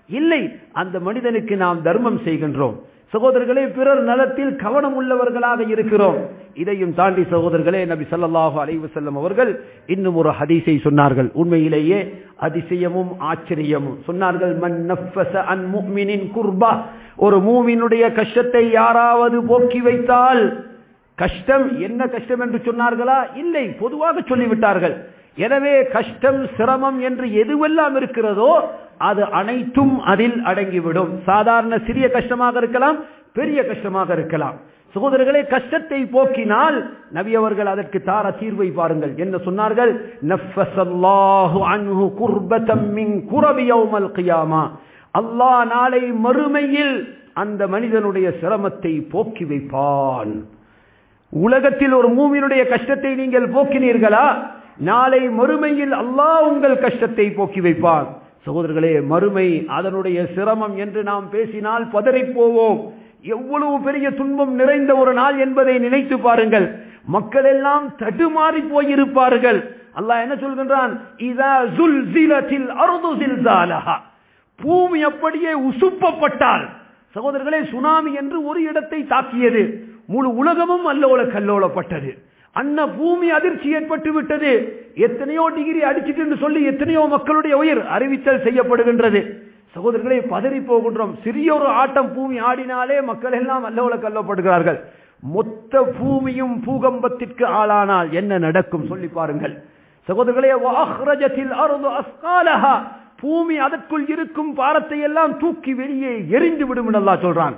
இல்லை அந்த மனிதனுக்கு நாம் தர்மம் செய்கின்றோம் சகோதரர்களே பிறர் நலத்தில் கவனம் உள்ளவர்களாக இருக்கிறோம் இதையும் தாண்டி சகோதரர்களே நபி ஸல்லல்லாஹு அலைஹி வஸல்லம் அவர்கள் இன்னும் ஒரு ஹதீஸை சொன்னார்கள் உண்மையிலேயே அதிசயமும் ஆச்சரியமும் சொன்னார்கள் மன் நஃபஸ அன் முஃமினின் குர்பா ஒரு மூமினுடைய கஷ்டத்தை யாராவது போக்கி வைத்தால் கஷ்டம் என்ன கஷ்டம் என்று சொன்னார்களா இல்லை பொதுவாக சொல்லிவிட்டார்கள் எனவே கஷ்டம் சிரமம் என்று எதுவெல்லாம் இருக்கிறதோ அது அனைத்தும் அதில் அடங்கிவிடும் சாதாரண சிறிய கஷ்டமாக இருக்கலாம் பெரிய கஷ்டமாக இருக்கலாம் சகோதரர்களே கஷ்டத்தை போக்கினால் நபி அவர்கள் அதற்கு தார தீர்வை பாருங்கள் என்ன சொன்னார்கள் நஃபஸல்லாஹு அன்ஹு குர்பதம் மின் குரபி யௌமல் கியாமா அல்லாஹ் நாளை மறுமையில் அந்த மனிதனுடைய சிரமத்தை போக்கி வைப்பான் உலகத்தில் ஒரு மூமியினுடைய கஷ்டத்தை நீங்கள் போக்கினீர்களா நாளை மறுமையில் அல்லாஹ் உங்கள் கஷ்டத்தை போக்கி வைப்பான் சகோதரர்களே மறுமை அதனுடைய சிரமம் என்று நாம் பேசினால் பதறிப் போவோம் எவ்வளவு பெரிய துன்பம் நிறைந்த ஒரு நாள் என்பதை நினைத்து பாருங்கள் மக்கள் எல்லாம் தடுமாறி போயிருப்பார்கள் அல்லாஹ் என்ன சொல்கின்றான் இதா ஜுல்சிலத்தில் அருது ஜில்சாலஹா பூமி அப்படியே உசுப்பப்பட்டால் சகோதரர்களே சுனாமி என்று ஒரு இடத்தை தாக்கியது முழு உலகமும் அல்லோல கல்லோலப்பட்டது அன்ன பூமி அதிர்ச்சி ஏற்பட்டு விட்டது எத்தனையோ டிகிரி அடிச்சிட்டு சொல்லி எத்தனையோ மக்களுடைய உயிர் அறிவித்தல் செய்யப்படுகின்றது சகோதரர்களை பதறி போகின்றோம் சிறிய ஒரு ஆட்டம் பூமி ஆடினாலே மக்கள் எல்லாம் அல்லோல கல்லப்படுகிறார்கள் மொத்த பூமியும் பூகம்பத்திற்கு ஆளானால் என்ன நடக்கும் சொல்லி பாருங்கள் சகோதரர்களே வாஹ்ரஜத்தில் அருது அஸ்காலஹா பூமி அதற்குள் இருக்கும் பாரத்தை எல்லாம் தூக்கி வெளியே எரிந்து விடும் அல்லா சொல்றான்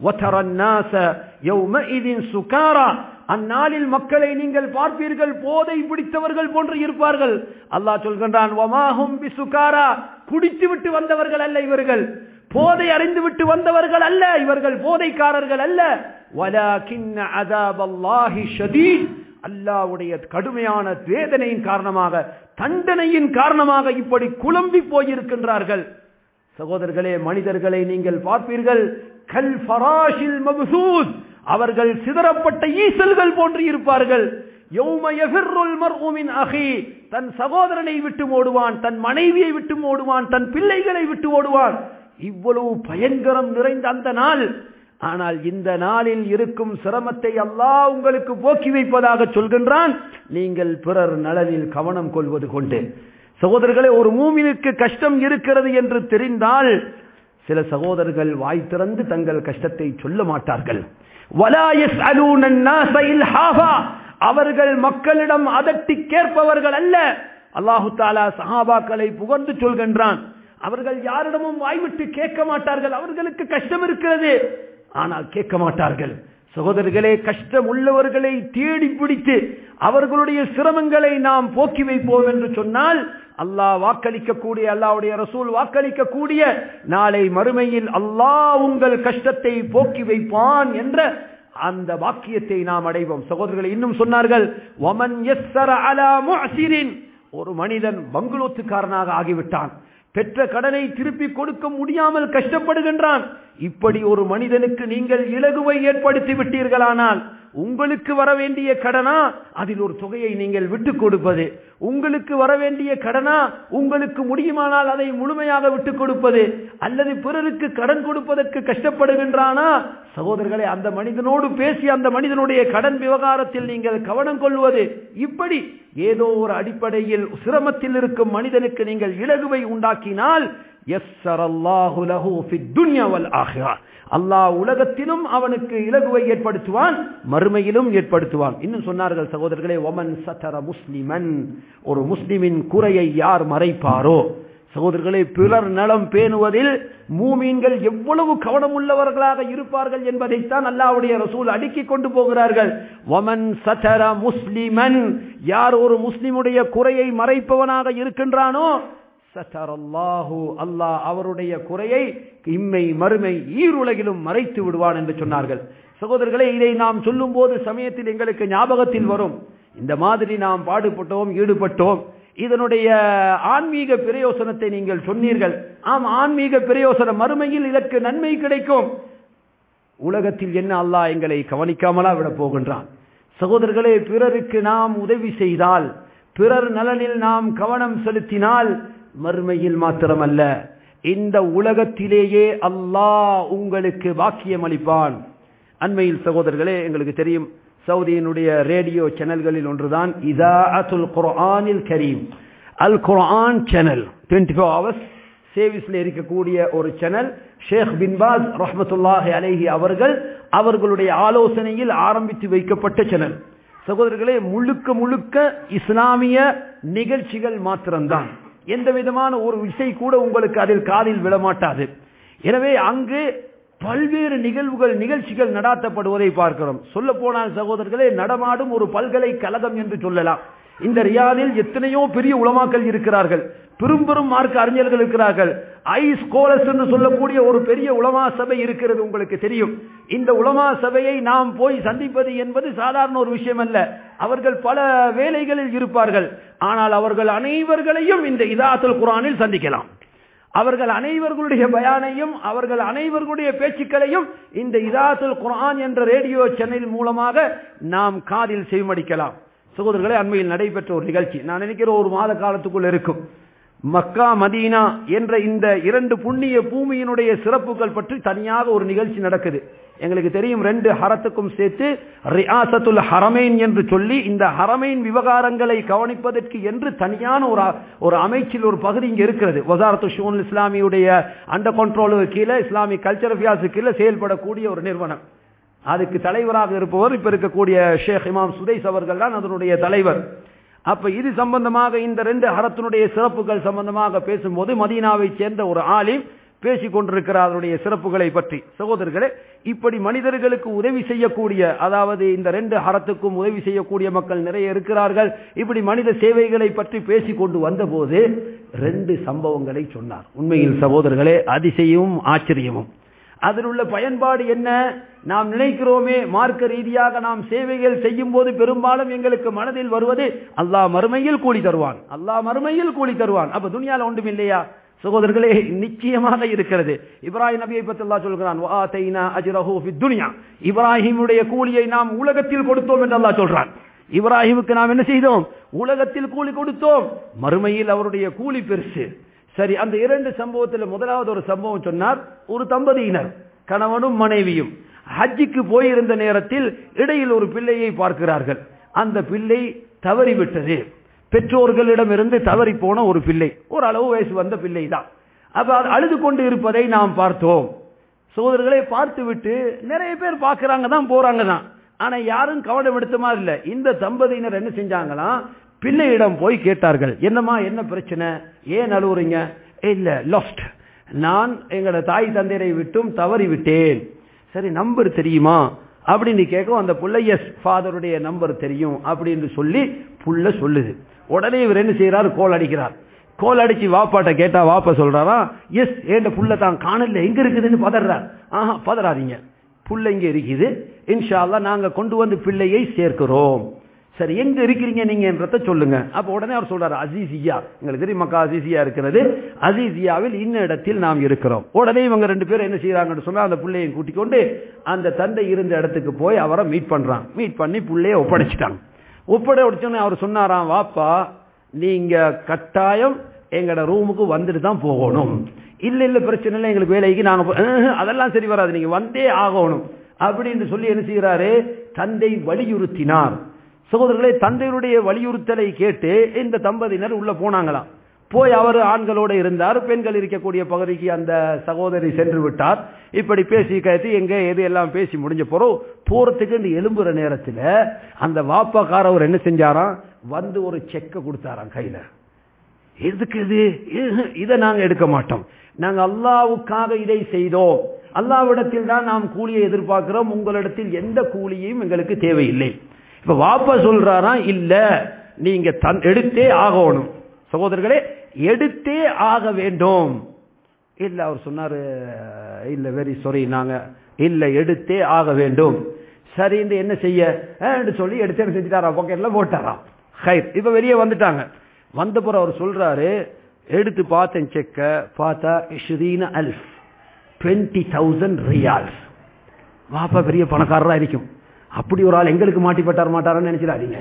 அந்நாளில் மக்களை நீங்கள் பார்ப்பீர்கள் போதை பிடித்தவர்கள் போன்று இருப்பார்கள் அல்லாஹ் சொல்கின்றான் குடித்து விட்டு வந்தவர்கள் அல்ல இவர்கள் போதை அறிந்து விட்டு வந்தவர்கள் அல்ல இவர்கள் போதைக்காரர்கள் அல்ல அல்லாவுடைய கடுமையான வேதனையின் காரணமாக தண்டனையின் காரணமாக இப்படி குழம்பி போயிருக்கின்றார்கள் சகோதரர்களே மனிதர்களை நீங்கள் பார்ப்பீர்கள் கல் ஃபராஷில் மபசூத் அவர்கள் சிதறப்பட்ட ஈசல்கள் போன்று இருப்பார்கள் தன் சகோதரனை விட்டு ஓடுவான் தன் மனைவியை விட்டு ஓடுவான் தன் பிள்ளைகளை விட்டு ஓடுவான் இவ்வளவு பயங்கரம் நிறைந்த அந்த நாள் ஆனால் இந்த நாளில் இருக்கும் சிரமத்தை அல்லாஹ் உங்களுக்கு போக்கி வைப்பதாக சொல்கின்றான் நீங்கள் பிறர் நலனில் கவனம் கொள்வது கொண்டு சகோதரர்களே ஒரு மூமினுக்கு கஷ்டம் இருக்கிறது என்று தெரிந்தால் சில சகோதரர்கள் வாய் திறந்து தங்கள் கஷ்டத்தை சொல்ல மாட்டார்கள் அவர்கள் மக்களிடம் அதட்டி கேட்பவர்கள் அல்ல அல்லாஹு தாலா சஹாபாக்களை புகழ்ந்து சொல்கின்றான் அவர்கள் யாரிடமும் வாய்விட்டு கேட்க மாட்டார்கள் அவர்களுக்கு கஷ்டம் இருக்கிறது ஆனால் கேட்க மாட்டார்கள் சகோதரர்களே கஷ்டம் உள்ளவர்களை தேடி பிடித்து அவர்களுடைய சிரமங்களை நாம் போக்கி வைப்போம் என்று சொன்னால் அல்லாஹ் வாக்களிக்கக்கூடிய அல்லாவுடைய ரசூல் வாக்களிக்கக்கூடிய நாளை மறுமையில் அல்லாஹ் உங்கள் கஷ்டத்தை போக்கி வைப்பான் என்ற அந்த வாக்கியத்தை நாம் அடைவோம் சகோதரர்கள் இன்னும் சொன்னார்கள் ஒமன் ஒரு மனிதன் பங்களூத்துக்காரனாக ஆகிவிட்டான் பெற்ற கடனை திருப்பி கொடுக்க முடியாமல் கஷ்டப்படுகின்றான் இப்படி ஒரு மனிதனுக்கு நீங்கள் இலகுவை ஏற்படுத்தி விட்டீர்களானால் உங்களுக்கு வர வேண்டிய கடனா அதில் ஒரு தொகையை நீங்கள் விட்டுக் கொடுப்பது உங்களுக்கு வர வேண்டிய கடனா உங்களுக்கு முடியுமானால் அதை முழுமையாக விட்டுக் கொடுப்பது அல்லது பிறருக்கு கடன் கொடுப்பதற்கு கஷ்டப்படுகின்றானா சகோதரர்களை அந்த மனிதனோடு பேசி அந்த மனிதனுடைய கடன் விவகாரத்தில் நீங்கள் கவனம் கொள்வது இப்படி ஏதோ ஒரு அடிப்படையில் சிரமத்தில் இருக்கும் மனிதனுக்கு நீங்கள் இலகுவை உண்டாக்கினால் அல்லாஹ் உலகத்திலும் அவனுக்கு இலகுவை ஏற்படுத்துவான் மறுமையிலும் ஏற்படுத்துவான் இன்னும் சொன்னார்கள் சகோதரர்களே ஒமன் சத்தர முஸ்லிமன் ஒரு முஸ்லிமின் குறையை யார் மறைப்பாரோ சகோதரர்களே பிறர் நலம் பேணுவதில் மூமீன்கள் எவ்வளவு கவனம் உள்ளவர்களாக இருப்பார்கள் என்பதைத்தான் அல்லாவுடைய ரசூல் அடுக்கிக் கொண்டு போகிறார்கள் ஒமன் சத்தர முஸ்லிமன் யார் ஒரு முஸ்லிமுடைய குறையை மறைப்பவனாக இருக்கின்றானோ சத்தரல்லாஹு அல்லாஹ் அவருடைய குறையை இம்மை மறுமை ஈருலகிலும் மறைத்து விடுவான் என்று சொன்னார்கள் சகோதரர்களே இதை நாம் சொல்லும் போது சமயத்தில் எங்களுக்கு ஞாபகத்தில் வரும் இந்த மாதிரி நாம் பாடுபட்டோம் ஈடுபட்டோம் இதனுடைய ஆன்மீக பிரயோசனத்தை நீங்கள் சொன்னீர்கள் ஆம் ஆன்மீக பிரயோசனம் மறுமையில் இதற்கு நன்மை கிடைக்கும் உலகத்தில் என்ன அல்லாஹ் எங்களை கவனிக்காமலா விட போகின்றான் சகோதரர்களே பிறருக்கு நாம் உதவி செய்தால் பிறர் நலனில் நாம் கவனம் செலுத்தினால் மறுமையில் மாத்திரமல்ல இந்த உலகத்திலேயே அல்லாஹ் உங்களுக்கு பாக்கியம் அளிப்பான் அண்மையில் சகோதரர்களே எங்களுக்கு தெரியும் சவுதியினுடைய ரேடியோ சேனல்களில் ஒன்றுதான் இதா அத்துல் குர்ஆனில் கரீம் அல் குர்ஆன் சேனல் டுவெண்ட்டி ஃபோர் ஹவர்ஸ் சேவிஸ்ல இருக்கக்கூடிய ஒரு சேனல் ஷேக் பின்பாஸ் ரஹமத்துல்லாஹி அலைஹி அவர்கள் அவர்களுடைய ஆலோசனையில் ஆரம்பித்து வைக்கப்பட்ட சேனல் சகோதரர்களே முழுக்க முழுக்க இஸ்லாமிய நிகழ்ச்சிகள் மாத்திரம்தான் எந்த விதமான ஒரு விசை கூட உங்களுக்கு அதில் காதில் விழமாட்டாது எனவே அங்கு பல்வேறு நிகழ்வுகள் நிகழ்ச்சிகள் நடாத்தப்படுவதை பார்க்கிறோம் சொல்ல போனால் சகோதரர்களே நடமாடும் ஒரு பல்கலைக்கழகம் என்று சொல்லலாம் இந்த ரியாதில் எத்தனையோ பெரிய உலமாக்கள் இருக்கிறார்கள் பெரும் பெரும் மார்க்க அறிஞர்கள் இருக்கிறார்கள் ஐஸ் கோலஸ் என்று சொல்லக்கூடிய ஒரு பெரிய உலமா சபை இருக்கிறது உங்களுக்கு தெரியும் இந்த உலமா சபையை நாம் போய் சந்திப்பது என்பது சாதாரண ஒரு விஷயம் அல்ல அவர்கள் பல வேலைகளில் இருப்பார்கள் ஆனால் அவர்கள் அனைவர்களையும் இந்த இதாத்துல் குரானில் சந்திக்கலாம் அவர்கள் அனைவர்களுடைய பயானையும் அவர்கள் அனைவர்களுடைய பேச்சுக்களையும் இந்த இதாத்துல் குரான் என்ற ரேடியோ சேனல் மூலமாக நாம் காதில் செவிமடிக்கலாம் சகோதரர்களே அண்மையில் நடைபெற்ற ஒரு நிகழ்ச்சி நான் நினைக்கிற ஒரு மாத காலத்துக்குள் இருக்கும் மக்கா மதீனா என்ற இந்த இரண்டு புண்ணிய பூமியினுடைய சிறப்புகள் பற்றி தனியாக ஒரு நிகழ்ச்சி நடக்குது எங்களுக்கு தெரியும் ரெண்டு ஹரத்துக்கும் சேர்த்து ரியாசத்துல் ஹரமைன் என்று சொல்லி இந்த ஹரமைன் விவகாரங்களை கவனிப்பதற்கு என்று தனியான ஒரு ஒரு அமைச்சில் ஒரு பகுதி இங்க இருக்கிறது வசாரத்து ஷூன் இஸ்லாமியுடைய அண்டர் கண்ட்ரோலுக்கு கீழே இஸ்லாமிக் கல்ச்சர் அஃபியாஸு கீழே செயல்படக்கூடிய ஒரு நிறுவனம் அதுக்கு தலைவராக இருப்பவர் இப்ப இருக்கக்கூடிய ஷேக் இமாம் சுதைஸ் அவர்கள் தான் அதனுடைய தலைவர் அப்ப இது சம்பந்தமாக இந்த ரெண்டு ஹரத்தினுடைய சிறப்புகள் சம்பந்தமாக பேசும்போது மதீனாவை சேர்ந்த ஒரு ஆலிம் பேசிக் கொண்டிருக்கிறார் அதனுடைய சிறப்புகளை பற்றி சகோதரர்களே இப்படி மனிதர்களுக்கு உதவி செய்யக்கூடிய அதாவது இந்த ரெண்டு ஹரத்துக்கும் உதவி செய்யக்கூடிய மக்கள் நிறைய இருக்கிறார்கள் இப்படி மனித சேவைகளை பற்றி பேசிக் கொண்டு வந்தபோது ரெண்டு சம்பவங்களை சொன்னார் உண்மையில் சகோதரர்களே அதிசயமும் ஆச்சரியமும் அதில் உள்ள பயன்பாடு என்ன நாம் நினைக்கிறோமே மார்க்க ரீதியாக நாம் சேவைகள் செய்யும் போது பெரும்பாலும் எங்களுக்கு மனதில் வருவது அல்லாஹ் மறுமையில் கூலி தருவான் அல்லாஹ் மறுமையில் கூலி தருவான் அப்ப துனியால ஒன்றும் இல்லையா சகோதரர்களே நிச்சயமாக இருக்கிறது இப்ராஹிம் நபியை பற்றி அல்லாஹ் சொல்கிறான் துனியா இப்ராஹிமுடைய கூலியை நாம் உலகத்தில் கொடுத்தோம் என்று அல்லாஹ் சொல்றான் இப்ராஹிமுக்கு நாம் என்ன செய்தோம் உலகத்தில் கூலி கொடுத்தோம் மறுமையில் அவருடைய கூலி பெருசு சரி அந்த இரண்டு சம்பவத்தில் முதலாவது ஒரு சம்பவம் சொன்னார் ஒரு தம்பதியினர் கணவனும் மனைவியும் ஹஜ்ஜிக்கு போயிருந்த நேரத்தில் இடையில் ஒரு பிள்ளையை பார்க்கிறார்கள் அந்த பிள்ளை தவறிவிட்டது பெற்றோர்களிடமிருந்து தவறி போன ஒரு பிள்ளை ஒரு அளவு வயசு வந்த பிள்ளை தான் அப்ப அது அழுது கொண்டு இருப்பதை நாம் பார்த்தோம் சோதர்களை பார்த்து விட்டு நிறைய பேர் பார்க்கிறாங்க தான் போறாங்க தான் ஆனா யாரும் கவனம் எடுத்த மாதிரி இல்ல இந்த தம்பதியினர் என்ன செஞ்சாங்களாம் பிள்ளையிடம் போய் கேட்டார்கள் என்னம்மா என்ன பிரச்சனை ஏன் அழுவுறீங்க இல்ல லாஸ்ட் நான் எங்களோட தாய் தந்தையரை விட்டும் தவறி விட்டேன் சரி நம்பர் தெரியுமா அப்படின்னு கேட்கும் அந்த புள்ள எஸ் ஃபாதருடைய நம்பர் தெரியும் அப்படின்னு சொல்லி புள்ள சொல்லுது உடனே இவர் என்ன செய்யறாரு கோல் அடிக்கிறார் கோல் அடிச்சு வாப்பாட்ட கேட்டா வாப்பா சொல்றாரா எஸ் ஏண்ட புள்ள தான் காணல எங்க இருக்குதுன்னு பதறார் ஆஹா பதறாதீங்க புள்ள இங்க இருக்குது இன்ஷால்லா நாங்க கொண்டு வந்து பிள்ளையை சேர்க்கிறோம் சரி எங்க இருக்கிறீங்க நீங்க என்றத சொல்லுங்க அப்ப உடனே அவர் சொல்றாரு அசீசியா எங்களுக்கு தெரியும் மக்கா அசீசியா இருக்கிறது அசீசியாவில் இன்ன இடத்தில் நாம் இருக்கிறோம் உடனே இவங்க ரெண்டு பேரும் என்ன செய்யறாங்கன்னு சொன்னா அந்த பிள்ளையை கூட்டிக் கொண்டு அந்த தந்தை இருந்த இடத்துக்கு போய் அவரை மீட் பண்றான் மீட் பண்ணி பிள்ளைய ஒப்படைச்சிட்டாங்க ஒப்படை உடச்சோன்னு அவர் சொன்னாராம் வாப்பா நீங்க கட்டாயம் எங்கட ரூமுக்கு வந்துட்டு தான் போகணும் இல்ல இல்ல பிரச்சனை இல்லை எங்களுக்கு வேலைக்கு நாங்க அதெல்லாம் சரி வராது நீங்க வந்தே ஆகணும் அப்படின்னு சொல்லி என்ன செய்யறாரு தந்தை வலியுறுத்தினார் சகோதரர்களே தந்தையுடைய வலியுறுத்தலை கேட்டு இந்த தம்பதியினர் உள்ள போனாங்களாம் போய் அவர் ஆண்களோட இருந்தார் பெண்கள் இருக்கக்கூடிய பகுதிக்கு அந்த சகோதரி சென்று விட்டார் இப்படி பேசி கழித்து எங்க எது எல்லாம் பேசி முடிஞ்ச போறோம் போறதுக்கு இந்த எலும்புற நேரத்தில் அந்த வாப்பாக்காரவர் என்ன செஞ்சாராம் வந்து ஒரு செக்கை கொடுத்தாராம் கையில எதுக்கு இது இதை நாங்க எடுக்க மாட்டோம் நாங்க அல்லாவுக்காக இதை செய்தோம் அல்லாவிடத்தில் தான் நாம் கூலியை எதிர்பார்க்கிறோம் உங்களிடத்தில் எந்த கூலியும் எங்களுக்கு தேவையில்லை இப்ப வாப்பா சொல்றாரா இல்ல நீங்க தன் எடுத்தே ஆகணும் சகோதரர்களே எடுத்தே ஆக வேண்டும் இல்ல அவர் சொன்னாரு இல்ல வெரி சாரி நாங்க இல்ல எடுத்தே ஆக வேண்டும் சரி இந்த என்ன செய்ய சொல்லி எடுத்து என்ன செஞ்சுட்டாரா பாக்கெட்ல போட்டாரா ஹைர் இப்ப வெளியே வந்துட்டாங்க வந்த பிறகு அவர் சொல்றாரு எடுத்து பார்த்தேன் செக்க பார்த்தா இஷ்ரீன அல்ஃப் டுவெண்ட்டி தௌசண்ட் ரியால்ஸ் வாப்பா பெரிய பணக்காரரா இருக்கும் அப்படி ஒரு ஆள் எங்களுக்கு மாட்டிப்பட்டார் மாட்டாரன்னு நினைச்சிடாதீங்க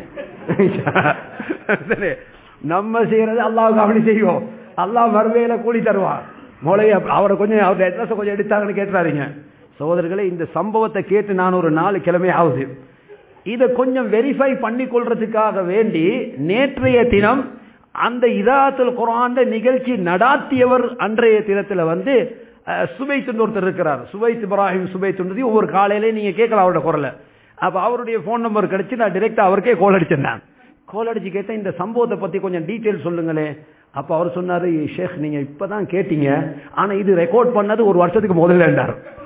நம்ம செய்யறது அல்லாவுக்கு அப்படி செய்வோம் அல்லாஹ் மறுமையில கூலி தருவான் மௌலவி அப்ப- அவரை கொஞ்சம் அவருடைய அட்ரஸை கொஞ்சம் எடுத்தாங்கன்னு கேட்டுறாருங்க சகோதரர்களே இந்த சம்பவத்தை கேட்டு நான் ஒரு நாலு கிழமை ஆகுது இதை கொஞ்சம் வெரிஃபை பண்ணி கொள்றதுக்காக வேண்டி நேற்றைய தினம் அந்த இதாத்துல் குரான் நிகழ்ச்சி நடாத்தியவர் அன்றைய தினத்துல வந்து அஹ், சுபைத்துன்னு ஒருத்தர் இருக்கிறார் சுபைத் இப்ராஹிம் சுபைத்துன்றதி ஒவ்வொரு காலையிலே நீங்க கேட்கலாம் அவரோட குரலை அப்ப அவருடைய போன் நம்பர் கிடைச்சு நான் டிரெக்டா அவருக்கே கால் அடிச்சேன் நான் கால் அடிச்சு கேட்டேன் இந்த சம்பவத்தை பத்தி கொஞ்சம் டீட்டெயில் சொல்லுங்களேன் அப்ப அவர் சொன்னாரு ஷேக் நீங்க இப்பதான் கேட்டீங்க ஆனா இது ரெக்கார்ட் பண்ணது ஒரு வருஷத்துக்கு முதல்ல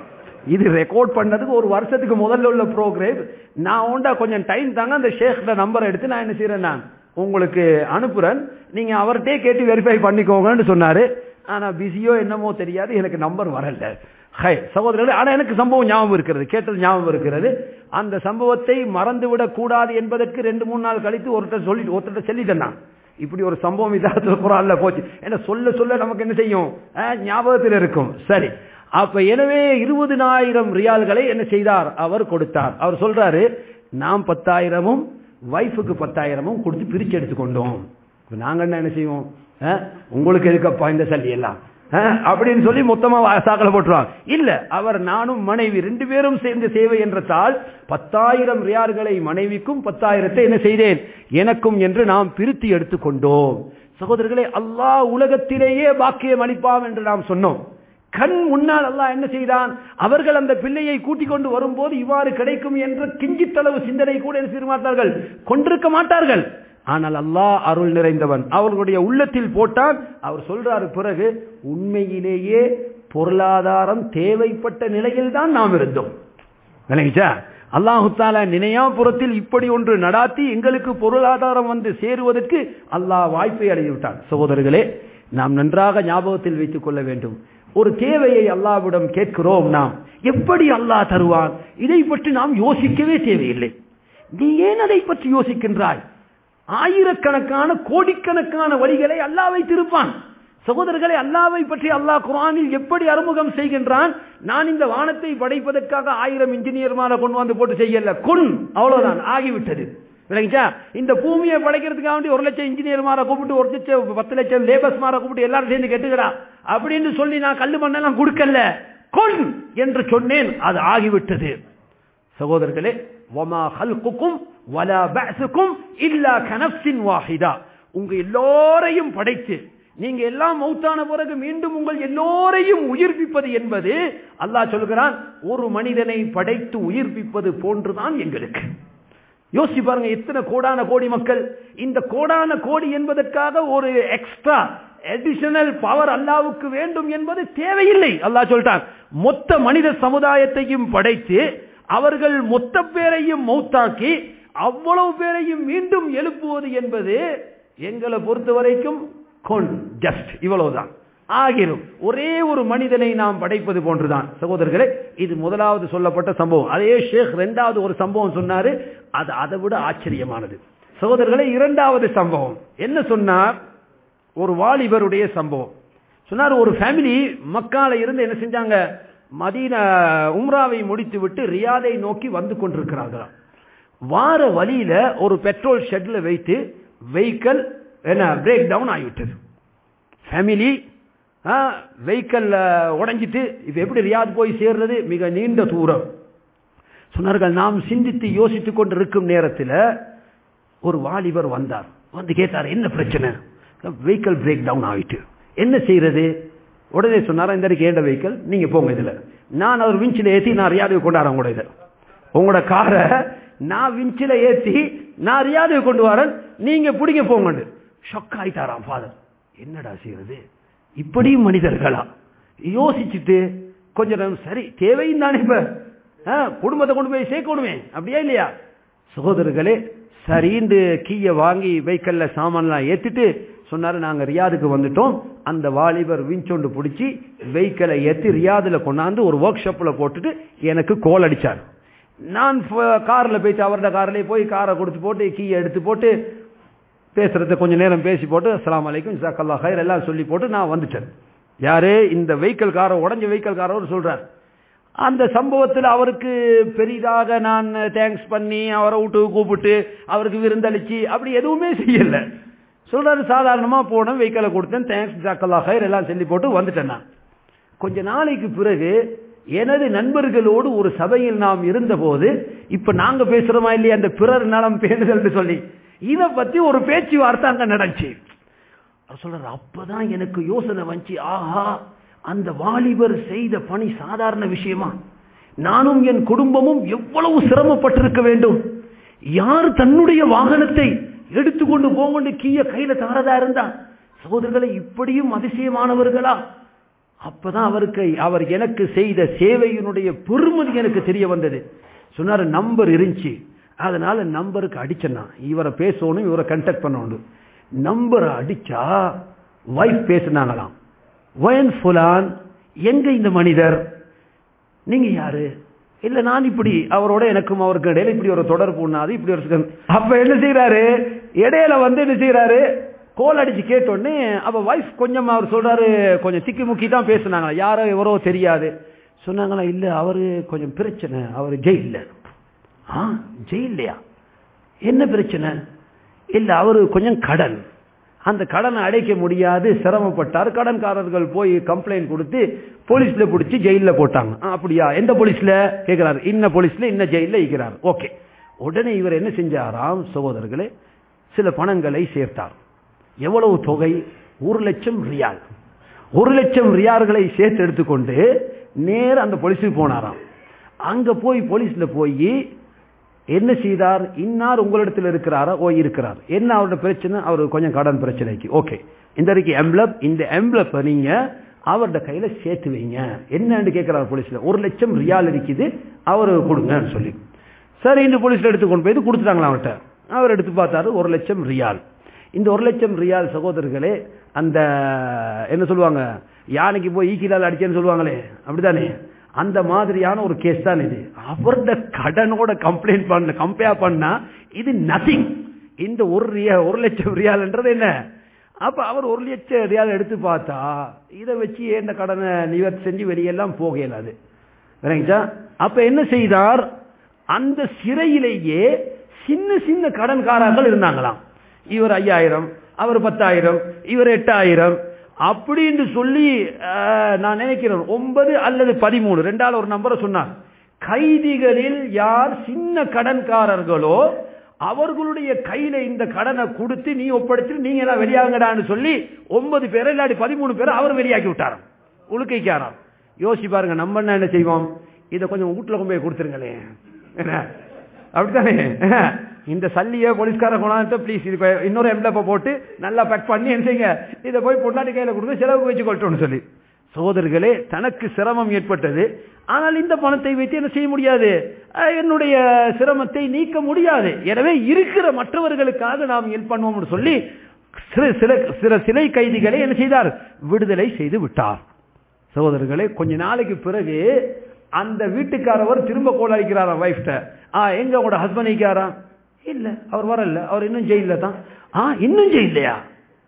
இது ரெக்கார்ட் பண்ணதுக்கு ஒரு வருஷத்துக்கு முதல்ல உள்ள ப்ரோக்ராம் நான் உண்டா கொஞ்சம் டைம் தாங்க அந்த ஷேக்ல நம்பர் எடுத்து நான் என்ன செய்யறேன் நான் உங்களுக்கு அனுப்புறேன் நீங்க அவர்கிட்டே கேட்டு வெரிஃபை பண்ணிக்கோங்கன்னு சொன்னாரு ஆனா பிஸியோ என்னமோ தெரியாது எனக்கு நம்பர் வரல ஹை சகோதரர்களே ஆனா எனக்கு சம்பவம் ஞாபகம் இருக்கிறது கேட்டது ஞாபகம் இருக்கிறது அந்த சம்பவத்தை மறந்து விடக் கூடாது என்பதற்கு ரெண்டு மூணு நாள் கழித்து ஒருத்தர் சொல்லி ஒருத்தர் சொல்லிட்டேன் நான் இப்படி ஒரு சம்பவம் இதாத்துல குரான்ல போச்சு ஏன்னா சொல்ல சொல்ல நமக்கு என்ன செய்யும் அஹ், ஞாபகத்தில் இருக்கும் சரி அப்ப எனவே இருபதினாயிரம் ரியால்களை என்ன செய்தார் அவர் கொடுத்தார் அவர் சொல்றாரு நாம் பத்தாயிரமும் வைஃபுக்கு பத்தாயிரமும் கொடுத்து பிரிச்சு எடுத்துக்கொண்டோம் இப்ப நாங்க என்ன என்ன செய்வோம் அஹ், உங்களுக்கு எதுக்கப்பா இந்த சல்லி எல்லாம் அஹ், அப்படின்னு சொல்லி மொத்தமா சாக்கல போட்டுருவாங்க இல்ல அவர் நானும் மனைவி ரெண்டு பேரும் சேர்ந்து சேவை என்றதால் பத்தாயிரம் ரியால்களை மனைவிக்கும் பத்தாயிரத்தை என்ன செய்தேன் எனக்கும் என்று நாம் பிரித்து எடுத்துக்கொண்டோம் சகோதரர்களே அல்லாஹ் உலகத்திலேயே பாக்கியம் அளிப்பாம் என்று நாம் சொன்னோம் கண் முன்னால் அல்லாஹ் என்ன செய்தான் அவர்கள் அந்த பிள்ளையை கூட்டிக் கொண்டு வரும்போது இவ்வாறு கிடைக்கும் என்ற கிஞ்சித்தளவு சிந்தனை கூட என்ன செய்ய மாட்டார்கள் கொண்டிருக்க மாட்டார்கள் ஆனால் அல்லாஹ் அருள் நிறைந்தவன் அவர்களுடைய உள்ளத்தில் போட்டான் அவர் சொல்றாரு பிறகு உண்மையிலேயே பொருளாதாரம் தேவைப்பட்ட நிலையில் தான் நாம் இருந்தோம் விளங்கிச்சா அல்லாஹு தாலா நினையாபுரத்தில் இப்படி ஒன்று நடாத்தி எங்களுக்கு பொருளாதாரம் வந்து சேருவதற்கு அல்லாஹ் வாய்ப்பை அடைந்து விட்டான் சகோதரர்களே நாம் நன்றாக ஞாபகத்தில் வைத்துக் கொள்ள வேண்டும் ஒரு தேவையை அல்லாவிடம் கேட்கிறோம் நாம் எப்படி அல்லாஹ் தருவான் இதை பற்றி நாம் யோசிக்கவே தேவையில்லை நீ ஏன் அதை பற்றி யோசிக்கின்றாய் ஆயிரக்கணக்கான கோடிக்கணக்கான வழிகளை அல்லாஹ் வைத்திருப்பான் சகோதரர்களை அல்லாவை பற்றி அல்லாஹ் குரானில் எப்படி அறிமுகம் செய்கின்றான் நான் இந்த வானத்தை படைப்பதற்காக ஆயிரம் இன்ஜினியர்மார கொண்டு வந்து போட்டு செய்யல கொன் அவ்வளவுதான் ஆகிவிட்டது விளங்கிச்சா இந்த பூமியை படைக்கிறதுக்காக வேண்டி ஒரு லட்சம் இன்ஜினியர் மாற கூப்பிட்டு ஒரு லட்சம் பத்து லட்சம் லேபர்ஸ் மாற கூப்பிட்டு எல்லாரும் சேர்ந்து கெட்டுக்கிறா அப்படின்னு சொல்லி நான் கல்லு மண்ணெல்லாம் கொடுக்கல கொன் என்று சொன்னேன் அது ஆகிவிட்டது சகோதரர்களே வமா ஹல்குக்கும் வலா பஅசுக்கும் இல்லா கனஃப்ஸின் வாஹிதா உங்க எல்லோரையும் படைத்து நீங்க எல்லாம் மௌத்தான பிறகு மீண்டும் உங்கள் எல்லோரையும் உயிர்ப்பிப்பது என்பது அல்லாஹ் சொல்கிறான் ஒரு மனிதனை படைத்து உயிர்ப்பிப்பது போன்றுதான் எங்களுக்கு யோசிச்சு பாருங்க எத்தனை கோடான கோடி மக்கள் இந்த கோடான கோடி என்பதற்காக ஒரு எக்ஸ்ட்ரா அடிஷனல் பவர் அல்லாவுக்கு வேண்டும் என்பது தேவையில்லை அல்லாஹ் சொல்லிட்டான் மொத்த மனித சமுதாயத்தையும் படைத்து அவர்கள் மொத்த பேரையும் மௌத்தாக்கி அவ்வளவு பேரையும் மீண்டும் எழுப்புவது என்பது எங்களை பொறுத்த வரைக்கும் கொன் ஜஸ்ட் இவ்வளவுதான் ஆகிரும் ஒரே ஒரு மனிதனை நாம் படைப்பது போன்றுதான் சகோதரர்களே இது முதலாவது சொல்லப்பட்ட சம்பவம் அதே ஷேக் இரண்டாவது ஒரு சம்பவம் சொன்னாரு அது அதை விட ஆச்சரியமானது சகோதரர்களே இரண்டாவது சம்பவம் என்ன சொன்னார் ஒரு வாலிபருடைய சம்பவம் சொன்னார் ஒரு ஃபேமிலி மக்கால இருந்து என்ன செஞ்சாங்க மதீன உம்ராவை முடித்து விட்டு ரியாதை நோக்கி வந்து கொண்டிருக்கிறார்களாம் வார வழியில ஒரு பெட்ரோல் ஷெட்ல வைத்து வெஹிக்கல் என்ன பிரேக் டவுன் ஆகிவிட்டது ஃபேமிலி வெஹிக்கல் உடைஞ்சிட்டு இப்ப எப்படி ரியாத் போய் சேர்றது மிக நீண்ட தூரம் சொன்னார்கள் நாம் சிந்தித்து யோசித்துக் கொண்டு இருக்கும் நேரத்தில் ஒரு வாலிபர் வந்தார் வந்து கேட்டார் என்ன பிரச்சனை வெஹிக்கல் பிரேக் டவுன் ஆகிட்டு என்ன செய்யறது உடனே சொன்னார் இந்த கேண்ட வெஹிக்கல் நீங்க போங்க இதுல நான் அவர் விஞ்சில ஏத்தி நான் ரியாதுக்கு கொண்டாடுறேன் கூட இதை உங்களோட காரை நான் விஞ்சில ஏத்தி நான் ரியாதுக்கு கொண்டு வரேன் நீங்க பிடிங்க போங்க ஷொக் ஆயிட்டாராம் ஃபாதர் என்னடா செய்யறது இப்படியும் மனிதர்களா யோசிச்சுட்டு கொஞ்ச நேரம் சரி தேவையும் தானே இப்ப ஆ, குடும்பத்தை கொண்டு போய் சேர்க்கணுமே அப்படியா இல்லையா சகோதரர்களே சரின்னு கீய வாங்கி வெஹிக்கல்ல சாமான்லாம் ஏத்திட்டு சொன்னாரு நாங்க ரியாதுக்கு வந்துட்டோம் அந்த வாலிபர் விஞ்சொண்டு பிடிச்சி வெஹிக்கலை ஏத்தி ரியாதுல கொண்டாந்து ஒரு ஒர்க் ஷாப்ல போட்டுட்டு எனக்கு கோல் அடிச்சார் நான் கார்ல போயிட்டு அவரோட கார்லயே போய் காரை கொடுத்து போட்டு கீயை எடுத்து போட்டு பேசுறத கொஞ்ச நேரம் பேசி போட்டு அஸ்லாம் அலைக்கும் ஜாக்கல்லா ஹைர் எல்லாம் சொல்லி போட்டு நான் வந்துட்டேன் யாரு இந்த வெஹிக்கல் காரை உடஞ்ச வெஹிக்கல் காரவர் சொல்றார் அந்த சம்பவத்தில் அவருக்கு பெரிதாக நான் தேங்க்ஸ் பண்ணி அவரை வீட்டுக்கு கூப்பிட்டு அவருக்கு விருந்தளிச்சு அப்படி எதுவுமே செய்யல சொல்றாரு சாதாரணமா போனேன் வெஹிக்கலை கொடுத்தேன் தேங்க்ஸ் ஜாக்கல்லா ஹைர் எல்லாம் சொல்லி போட்டு வந்துட்டேன் நான் கொஞ்ச நாளைக்கு பிறகு எனது நண்பர்களோடு ஒரு சபையில் நாம் இருந்தபோது இப்ப நாங்க பேசுறோமா இல்லையா அந்த பிறர் நலம் பேணுதல் சொல்லி இத பத்தி ஒரு பேச்சுவார்த்தை அங்க நடந்துச்சு அவர் சொல்றாரு அப்பதான் எனக்கு யோசனை வந்துச்சு ஆஹா அந்த வாலிபர் செய்த பணி சாதாரண விஷயமா நானும் என் குடும்பமும் எவ்வளவு சிரமப்பட்டிருக்க வேண்டும் யார் தன்னுடைய வாகனத்தை எடுத்துக்கொண்டு போங்கொண்டு கீழ கையில தாரதா இருந்தா சகோதரர்களை இப்படியும் அதிசயமானவர்களா அப்பதான் அவருக்கு அவர் எனக்கு செய்த சேவையினுடைய பெருமதி எனக்கு தெரிய வந்தது சொன்னாரு நம்பர் இருந்துச்சு அதனால நம்பருக்கு அடிச்சேன்னா இவரை பேசணும் இவரை கண்டக்ட் பண்ணணும் நம்பரை அடிச்சா வைஃப் பேசினாங்களாம் வயன் ஃபுலான் எங்க இந்த மனிதர் நீங்க யாரு இல்ல நான் இப்படி அவரோட எனக்கும் அவருக்கு இடையில இப்படி ஒரு தொடர்பு உண்ணாது இப்படி ஒரு அப்ப என்ன செய்யறாரு இடையில வந்து என்ன செய்யறாரு கோல் அடிச்சு கேட்டோடனே அப்ப வைஃப் கொஞ்சம் அவர் சொல்றாரு கொஞ்சம் திக்கி முக்கி தான் பேசுனாங்க யாரோ எவரோ தெரியாது சொன்னாங்களா இல்ல அவரு கொஞ்சம் பிரச்சனை அவர் ஜெயில்ல ஆ ஜெயில்லையா என்ன பிரச்சனை இல்ல அவரு கொஞ்சம் கடன் அந்த கடனை அடைக்க முடியாது சிரமப்பட்டார் கடன்காரர்கள் போய் கம்ப்ளைண்ட் கொடுத்து போலீஸ்ல பிடிச்சி ஜெயில போட்டாங்க அப்படியா எந்த போலீஸ்ல கேட்கிறாரு இன்ன போலீஸ்ல இன்ன ஜெயில இருக்கிறார் ஓகே உடனே இவர் என்ன செஞ்சாராம் சகோதரர்களே சில பணங்களை சேர்த்தார் எவ்வளவு தொகை ஒரு லட்சம் ரியால் ஒரு லட்சம் ரியால்களை சேர்த்து எடுத்துக்கொண்டு நேர அந்த போலீஸுக்கு போனாராம் அங்க போய் போலீஸ்ல போய் என்ன செய்தார் இன்னார் உங்களிடத்தில் இருக்கிறாரா ஓ இருக்கிறார் என்ன அவரோட பிரச்சனை அவர் கொஞ்சம் கடன் பிரச்சனைக்கு ஓகே இந்த இருக்கு எம்ப்ளப் இந்த எம்ப்ளப்பை நீங்க அவரோட கையில சேர்த்து வைங்க என்னன்னு கேட்கிறார் போலீஸ்ல ஒரு லட்சம் ரியால் இருக்குது அவரு கொடுங்கன்னு சொல்லி சரி இந்த போலீஸ்ல எடுத்து கொண்டு போய் கொடுத்துட்டாங்களா அவர்கிட்ட அவர் எடுத்து பார்த்தாரு ஒரு லட்சம் ரியால் இந்த ஒரு லட்சம் ரியால் சகோதரர்களே அந்த என்ன சொல்லுவாங்க யானைக்கு போய் ஈக்கிலால் அடிச்சேன்னு சொல்லுவாங்களே அப்படிதானே அந்த மாதிரியான ஒரு கேஸ் தான் இது அவரோட கடனோட கம்ப்ளைண்ட் பண்ண கம்பேர் பண்ணா இது நதிங் இந்த ஒரு ரியா ஒரு லட்சம் ரியால்ன்றது என்ன அப்ப அவர் ஒரு லட்சம் ரியால் எடுத்து பார்த்தா இதை வச்சு இந்த கடனை நிவர்த்தி செஞ்சு வெளியெல்லாம் போக இயலாது சரிங்களா அப்ப என்ன செய்தார் அந்த சிறையிலேயே சின்ன சின்ன கடன்காரர்கள் இருந்தாங்களாம் இவர் ஐயாயிரம் அவர் பத்தாயிரம் இவர் எட்டாயிரம் அப்படின்னு சொல்லி நான் நினைக்கிறேன் ஒன்பது அல்லது பதிமூணு ரெண்டாவது ஒரு நம்பரை சொன்னார் கைதிகளில் யார் சின்ன கடன்காரர்களோ அவர்களுடைய கையில இந்த கடனை கொடுத்து நீ ஒப்படைச்சு நீங்க எல்லாம் வெளியாங்கடான்னு சொல்லி ஒன்பது பேரை இல்லாட்டி பதிமூணு பேரை அவர் வெளியாக்கி விட்டாராம் உழுக்கைக்காராம் யோசி பாருங்க நம்ம என்ன செய்வோம் இதை கொஞ்சம் வீட்டுல கொண்டு போய் கொடுத்துருங்களேன் என்ன அப்படித்தானே இந்த சல்லிய போலீஸ்கார கொண்டாந்து ப்ளீஸ் இது இன்னொரு எம்லப்ப போட்டு நல்லா பேக் பண்ணி என்ன செய்யுங்க இதை போய் பொண்டாட்டி கையில கொடுத்து செலவுக்கு வச்சு கொள்ளட்டும்னு சொல்லி சகோதரர்களே தனக்கு சிரமம் ஏற்பட்டது ஆனால் இந்த பணத்தை வைத்து என்ன செய்ய முடியாது என்னுடைய சிரமத்தை நீக்க முடியாது எனவே இருக்கிற மற்றவர்களுக்காக நாம் ஹெல்ப் பண்ணுவோம்னு சொல்லி சில சில சில சிலை கைதிகளை என்ன செய்தார் விடுதலை செய்து விட்டார் சகோதரர்களே கொஞ்ச நாளைக்கு பிறகு அந்த வீட்டுக்காரவர் திரும்ப கோல் அடிக்கிறாரா வைஃப்ட ஆ எங்க உங்களோட ஹஸ்பண்ட் நிற்காரா இல்ல அவர் வரல அவர் இன்னும் ஜெயில தான் ஆ இன்னும் ஜெயிலையா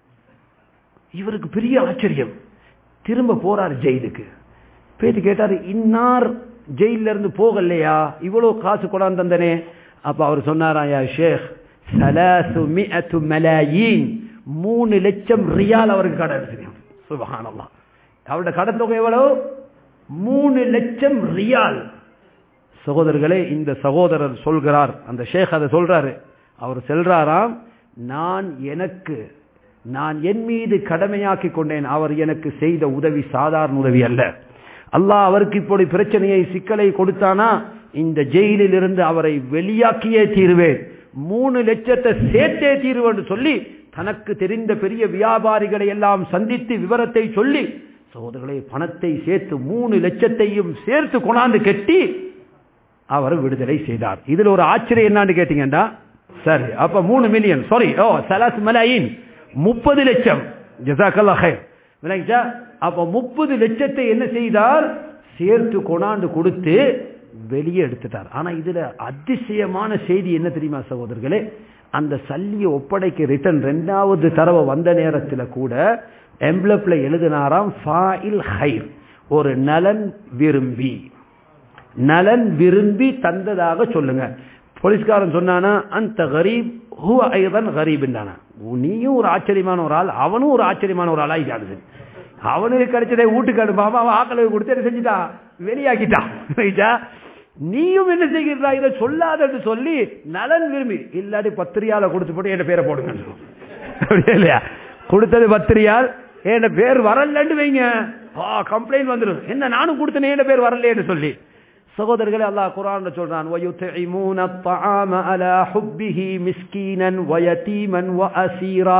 இவருக்கு பெரிய ஆச்சரியம் திரும்ப போறாரு ஜெயிலுக்கு பேத்து கேட்டாரு இன்னார் ஜெயில இருந்து போகலையா இவ்வளவு காசு கொடாந்து தந்தனே அப்ப அவர் சொன்னாரா யா ஷேக் சலாசு மிஅத்து மலாயீன் மூணு லட்சம் ரியால் அவருக்கு கடன் சுபஹானல்லாஹ் அவருடைய கடன் தொகை எவ்வளவு மூணு லட்சம் ரியால் சகோதரர்களே இந்த சகோதரர் சொல்கிறார் அந்த ஷேக் அதை சொல்றாரு அவர் செல்றாராம் நான் எனக்கு நான் என் மீது கடமையாக்கி கொண்டேன் அவர் எனக்கு செய்த உதவி சாதாரண உதவி அல்ல அல்லாஹ் அவருக்கு இப்படி பிரச்சனையை சிக்கலை கொடுத்தானா இந்த ஜெயிலில் இருந்து அவரை வெளியாக்கியே தீருவேன் மூணு லட்சத்தை சேர்த்தே தீருவேன் சொல்லி தனக்கு தெரிந்த பெரிய வியாபாரிகளை எல்லாம் சந்தித்து விவரத்தை சொல்லி சகோதரர்களை பணத்தை சேர்த்து மூணு லட்சத்தையும் சேர்த்து கொண்டாந்து கட்டி அவர் விடுதலை செய்தார் இதுல ஒரு ஆச்சரியம் என்னன்னு கேட்டீங்கன்னா சரி அப்ப மூணு மில்லியன் சாரி ஓ சலாஸ் மலாயின் முப்பது லட்சம் ஜசாக்கல்லா விளங்கிச்சா அப்ப முப்பது லட்சத்தை என்ன செய்தார் சேர்த்து கொண்டாந்து கொடுத்து வெளியே எடுத்துட்டார் ஆனா இதுல அதிசயமான செய்தி என்ன தெரியுமா சகோதரர்களே அந்த சல்லியை ஒப்படைக்க ரிட்டர்ன் ரெண்டாவது தடவை வந்த நேரத்தில் கூட எம்ப்ளப்ல எழுதினாராம் ஃபாயில் ஹைர் ஒரு நலன் விரும்பி நலன் விரும்பி தந்ததாக சொல்லுங்க போலீஸ்காரன் சொன்னானா அந்த கரீப் ஹுவ ஐதன் கரீப் நீயும் ஒரு ஆச்சரியமான ஒரு ஆள் அவனும் ஒரு ஆச்சரியமான ஒரு ஆளாய் காணுது அவனுக்கு கிடைச்சதை வீட்டுக்கு அனுப்பாம அவன் ஆக்களுக்கு கொடுத்து என்ன செஞ்சுட்டான் வெளியாக்கிட்டான் ரைட்டா நீயும் என்ன செய்கிறா இதை சொல்லாதன்னு சொல்லி நலன் விரும்பி இல்லாட்டி பத்திரியால கொடுத்து போட்டு என் பேரை போடுங்க அப்படியே இல்லையா கொடுத்தது பத்திரியால் என் பேர் வரலன்னு வைங்க கம்ப்ளைண்ட் வந்துடும் என்ன நானும் கொடுத்தனே என் பேர் வரலையேன்னு சொல்லி சகோதரர்களே அல்லாஹ் குரான் சொல்றான் وَيُطْعِمُونَ الطَّعَامَ عَلَى حُبِّهِ مِسْكِينًا وَيَتِيمًا وَأَسِيرًا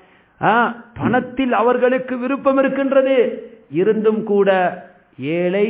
பணத்தில் அவர்களுக்கு விருப்பம் இருக்கின்றது இருந்தும் கூட ஏழை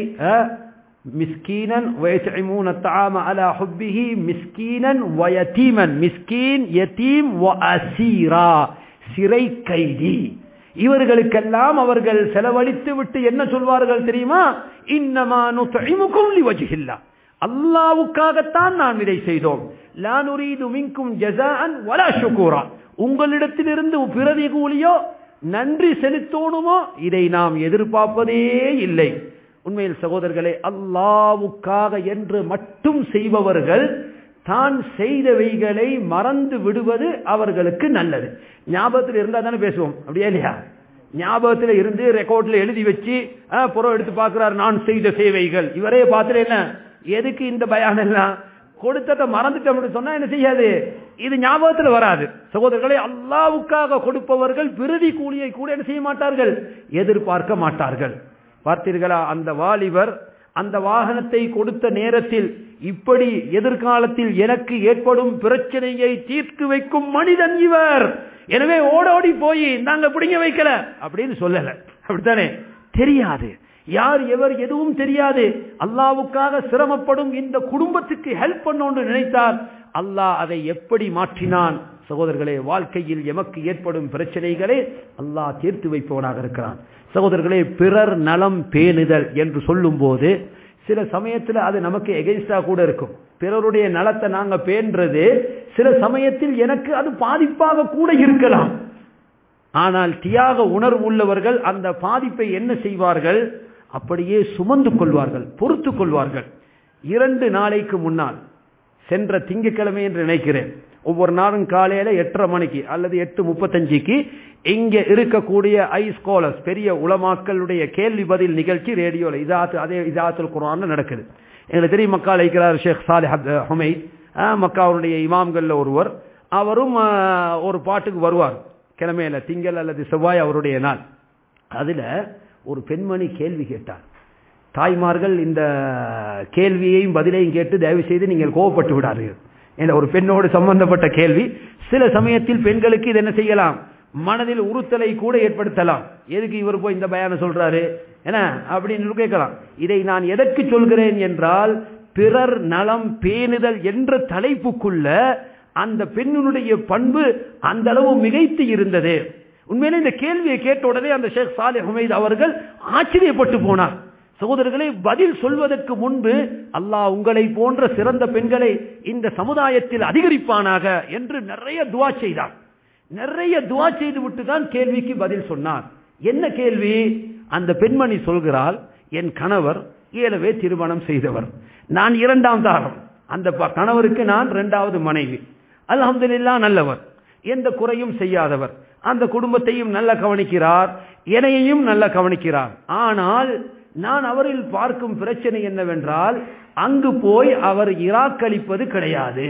மிஸ்கீனன் وَيُطْعِمُونَ الطَّعَامَ عَلَى حُبِّهِ مِسْكِينًا وَيَتِيمًا மிஸ்கீன் யதீம் وَأَسِيرًا சிறை கைதி இவர்களுக்கெல்லாம் அவர்கள் செலவழித்து விட்டு என்ன சொல்வார்கள் தெரியுமா இன்னமா நுத்இமுக்கும் லிவஜ்ஹில்லா அல்லாஹ்வுக்காகத்தான் நாம் இதை செய்தோம் லா நுரீது மின்கும் ஜஸாஅன் வலா ஷுகூரா உங்களிடத்திலிருந்து பிரதி கூலியோ நன்றி செலுத்தோணுமோ இதை நாம் எதிர்பார்ப்பதே இல்லை உண்மையில் சகோதரர்களே அல்லாவுக்காக என்று மட்டும் செய்பவர்கள் தான் செய்தவைகளை மறந்து விடுவது அவர்களுக்கு நல்லது ஞாபகத்தில் இருந்தா தானே பேசுவோம் அப்படியே இல்லையா ஞாபகத்தில் இருந்து ரெக்கார்ட்ல எழுதி வச்சு புறம் எடுத்து பார்க்கிறார் நான் செய்த சேவைகள் இவரே பார்த்துட்டு என்ன எதுக்கு இந்த பயான் எல்லாம் கொடுத்ததை மறந்துட்டோம்னு சொன்னா என்ன செய்யாது இது ஞாபகத்தில் வராது சகோதரர்களை அல்லாவுக்காக கொடுப்பவர்கள் பிறதி கூலியை கூட என்ன செய்ய மாட்டார்கள் எதிர்பார்க்க மாட்டார்கள் பார்த்தீர்களா அந்த வாலிபர் அந்த வாகனத்தை கொடுத்த நேரத்தில் இப்படி எதிர்காலத்தில் எனக்கு ஏற்படும் பிரச்சனையை தீர்த்து வைக்கும் மனிதன் இவர் எனவே ஓடோடி போய் நாங்க பிடிங்க வைக்கல அப்படின்னு சொல்லல அப்படித்தானே தெரியாது யார் எவர் எதுவும் தெரியாது அல்லாவுக்காக சிரமப்படும் இந்த குடும்பத்துக்கு ஹெல்ப் பண்ணோன்னு நினைத்தார் அல்லாஹ் அதை எப்படி மாற்றினான் சகோதரர்களே வாழ்க்கையில் எமக்கு ஏற்படும் பிரச்சனைகளை அல்லாஹ் தீர்த்து வைப்பவனாக இருக்கிறான் சகோதரர்களே பிறர் நலம் பேணுதல் என்று சொல்லும் போது சில சமயத்தில் அது நமக்கு எகென்ஸ்டா கூட இருக்கும் பிறருடைய நலத்தை நாங்க பேன்றது சில சமயத்தில் எனக்கு அது பாதிப்பாக கூட இருக்கலாம் ஆனால் தியாக உணர்வு உள்ளவர்கள் அந்த பாதிப்பை என்ன செய்வார்கள் அப்படியே சுமந்து கொள்வார்கள் பொறுத்து கொள்வார்கள் இரண்டு நாளைக்கு முன்னால் சென்ற திங்கக்கிழமை என்று நினைக்கிறேன் ஒவ்வொரு நாளும் காலையில எட்டரை மணிக்கு அல்லது எட்டு முப்பத்தஞ்சுக்கு இங்க இருக்கக்கூடிய ஐ ஸ்காலர்ஸ் பெரிய உலமாக்களுடைய கேள்வி பதில் நிகழ்ச்சி ரேடியோல இதாத்து அதே இதாத்துல குரான் நடக்குது எங்களுக்கு தெரியும் மக்கா அழைக்கிறார் ஷேக் சாலி ஹுமைத் மக்காவுடைய இமாம்கள்ல ஒருவர் அவரும் ஒரு பாட்டுக்கு வருவார் கிழமையில திங்கள் அல்லது செவ்வாய் அவருடைய நாள் அதுல ஒரு பெண்மணி கேள்வி கேட்டார் தாய்மார்கள் இந்த கேள்வியையும் பதிலையும் கேட்டு தயவு செய்து நீங்கள் கோவப்பட்டு விடாதீர்கள் என்ற ஒரு பெண்ணோடு சம்பந்தப்பட்ட கேள்வி சில சமயத்தில் பெண்களுக்கு இது என்ன செய்யலாம் மனதில் உறுத்தலை கூட ஏற்படுத்தலாம் எதுக்கு இவர் போய் இந்த பயான சொல்றாரு என்ன அப்படின்னு கேட்கலாம் இதை நான் எதற்கு சொல்கிறேன் என்றால் பிறர் நலம் பேணுதல் என்ற தலைப்புக்குள்ள அந்த பெண்ணினுடைய பண்பு அந்த அளவு மிகைத்து இருந்தது உண்மையிலே இந்த கேள்வியை கேட்ட உடனே அந்த ஷேக் சாலி ஹுமைத் அவர்கள் ஆச்சரியப்பட்டு போனார் சகோதரர்களை பதில் சொல்வதற்கு முன்பு அல்லாஹ் உங்களை போன்ற சிறந்த பெண்களை இந்த சமுதாயத்தில் அதிகரிப்பானாக என்று நிறைய துவா செய்தார் நிறைய துவா செய்து விட்டு தான் கேள்விக்கு பதில் சொன்னார் என்ன கேள்வி அந்த பெண்மணி சொல்கிறாள் என் கணவர் ஏழவே திருமணம் செய்தவர் நான் இரண்டாம் தாரம் அந்த கணவருக்கு நான் இரண்டாவது மனைவி அல்ஹம்துலில்லா நல்லவர் எந்த குறையும் செய்யாதவர் அந்த குடும்பத்தையும் நல்ல கவனிக்கிறார் என்னையையும் நல்ல கவனிக்கிறார் ஆனால் நான் அவரில் பார்க்கும் பிரச்சனை என்னவென்றால் அங்கு போய் அவர் இராக்களிப்பது கிடையாது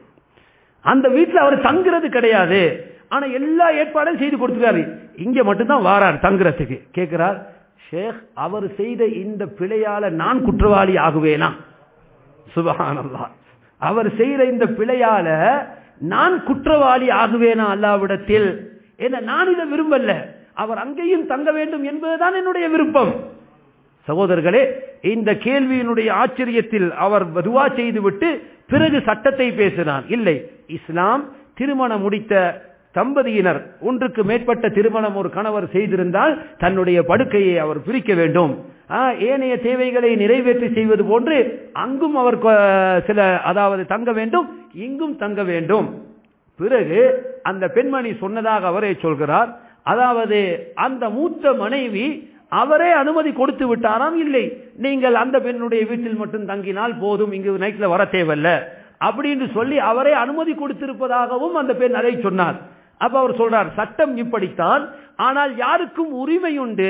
அந்த வீட்டில் அவர் தங்குறது கிடையாது ஆனா எல்லா ஏற்பாடும் செய்து கொடுத்துருக்காரு இங்க மட்டும்தான் வாரார் தங்குறதுக்கு கேட்கிறார் ஷேக் அவர் செய்த இந்த பிழையால நான் குற்றவாளி ஆகுவேனா சுபஹானல்லா அவர் செய்த இந்த பிழையால நான் குற்றவாளி ஆகுவேனா அல்லாவிடத்தில் என்ன நான் இதை விரும்பல அவர் அங்கேயும் தங்க வேண்டும் என்பதுதான் என்னுடைய விருப்பம் சகோதரர்களே இந்த கேள்வியினுடைய ஆச்சரியத்தில் அவர் துவா செய்துவிட்டு பிறகு சட்டத்தை பேசினார் இல்லை இஸ்லாம் திருமணம் முடித்த தம்பதியினர் ஒன்றுக்கு மேற்பட்ட திருமணம் ஒரு கணவர் செய்திருந்தால் தன்னுடைய படுக்கையை அவர் பிரிக்க வேண்டும் ஏனைய தேவைகளை நிறைவேற்றி செய்வது போன்று அங்கும் அவர் சில அதாவது தங்க வேண்டும் இங்கும் தங்க வேண்டும் பிறகு அந்த பெண்மணி சொன்னதாக அவரே சொல்கிறார் அதாவது அந்த மூத்த மனைவி அவரே அனுமதி கொடுத்து விட்டாராம் இல்லை நீங்கள் அந்த பெண்ணுடைய வீட்டில் மட்டும் தங்கினால் போதும் இங்கு நைட்ல வர தேவையில்ல அப்படின்னு சொல்லி அவரே அனுமதி கொடுத்திருப்பதாகவும் அந்த பெண் அதை சொன்னார் அப்ப அவர் சொல்றார் சட்டம் இப்படித்தான் ஆனால் யாருக்கும் உரிமை உண்டு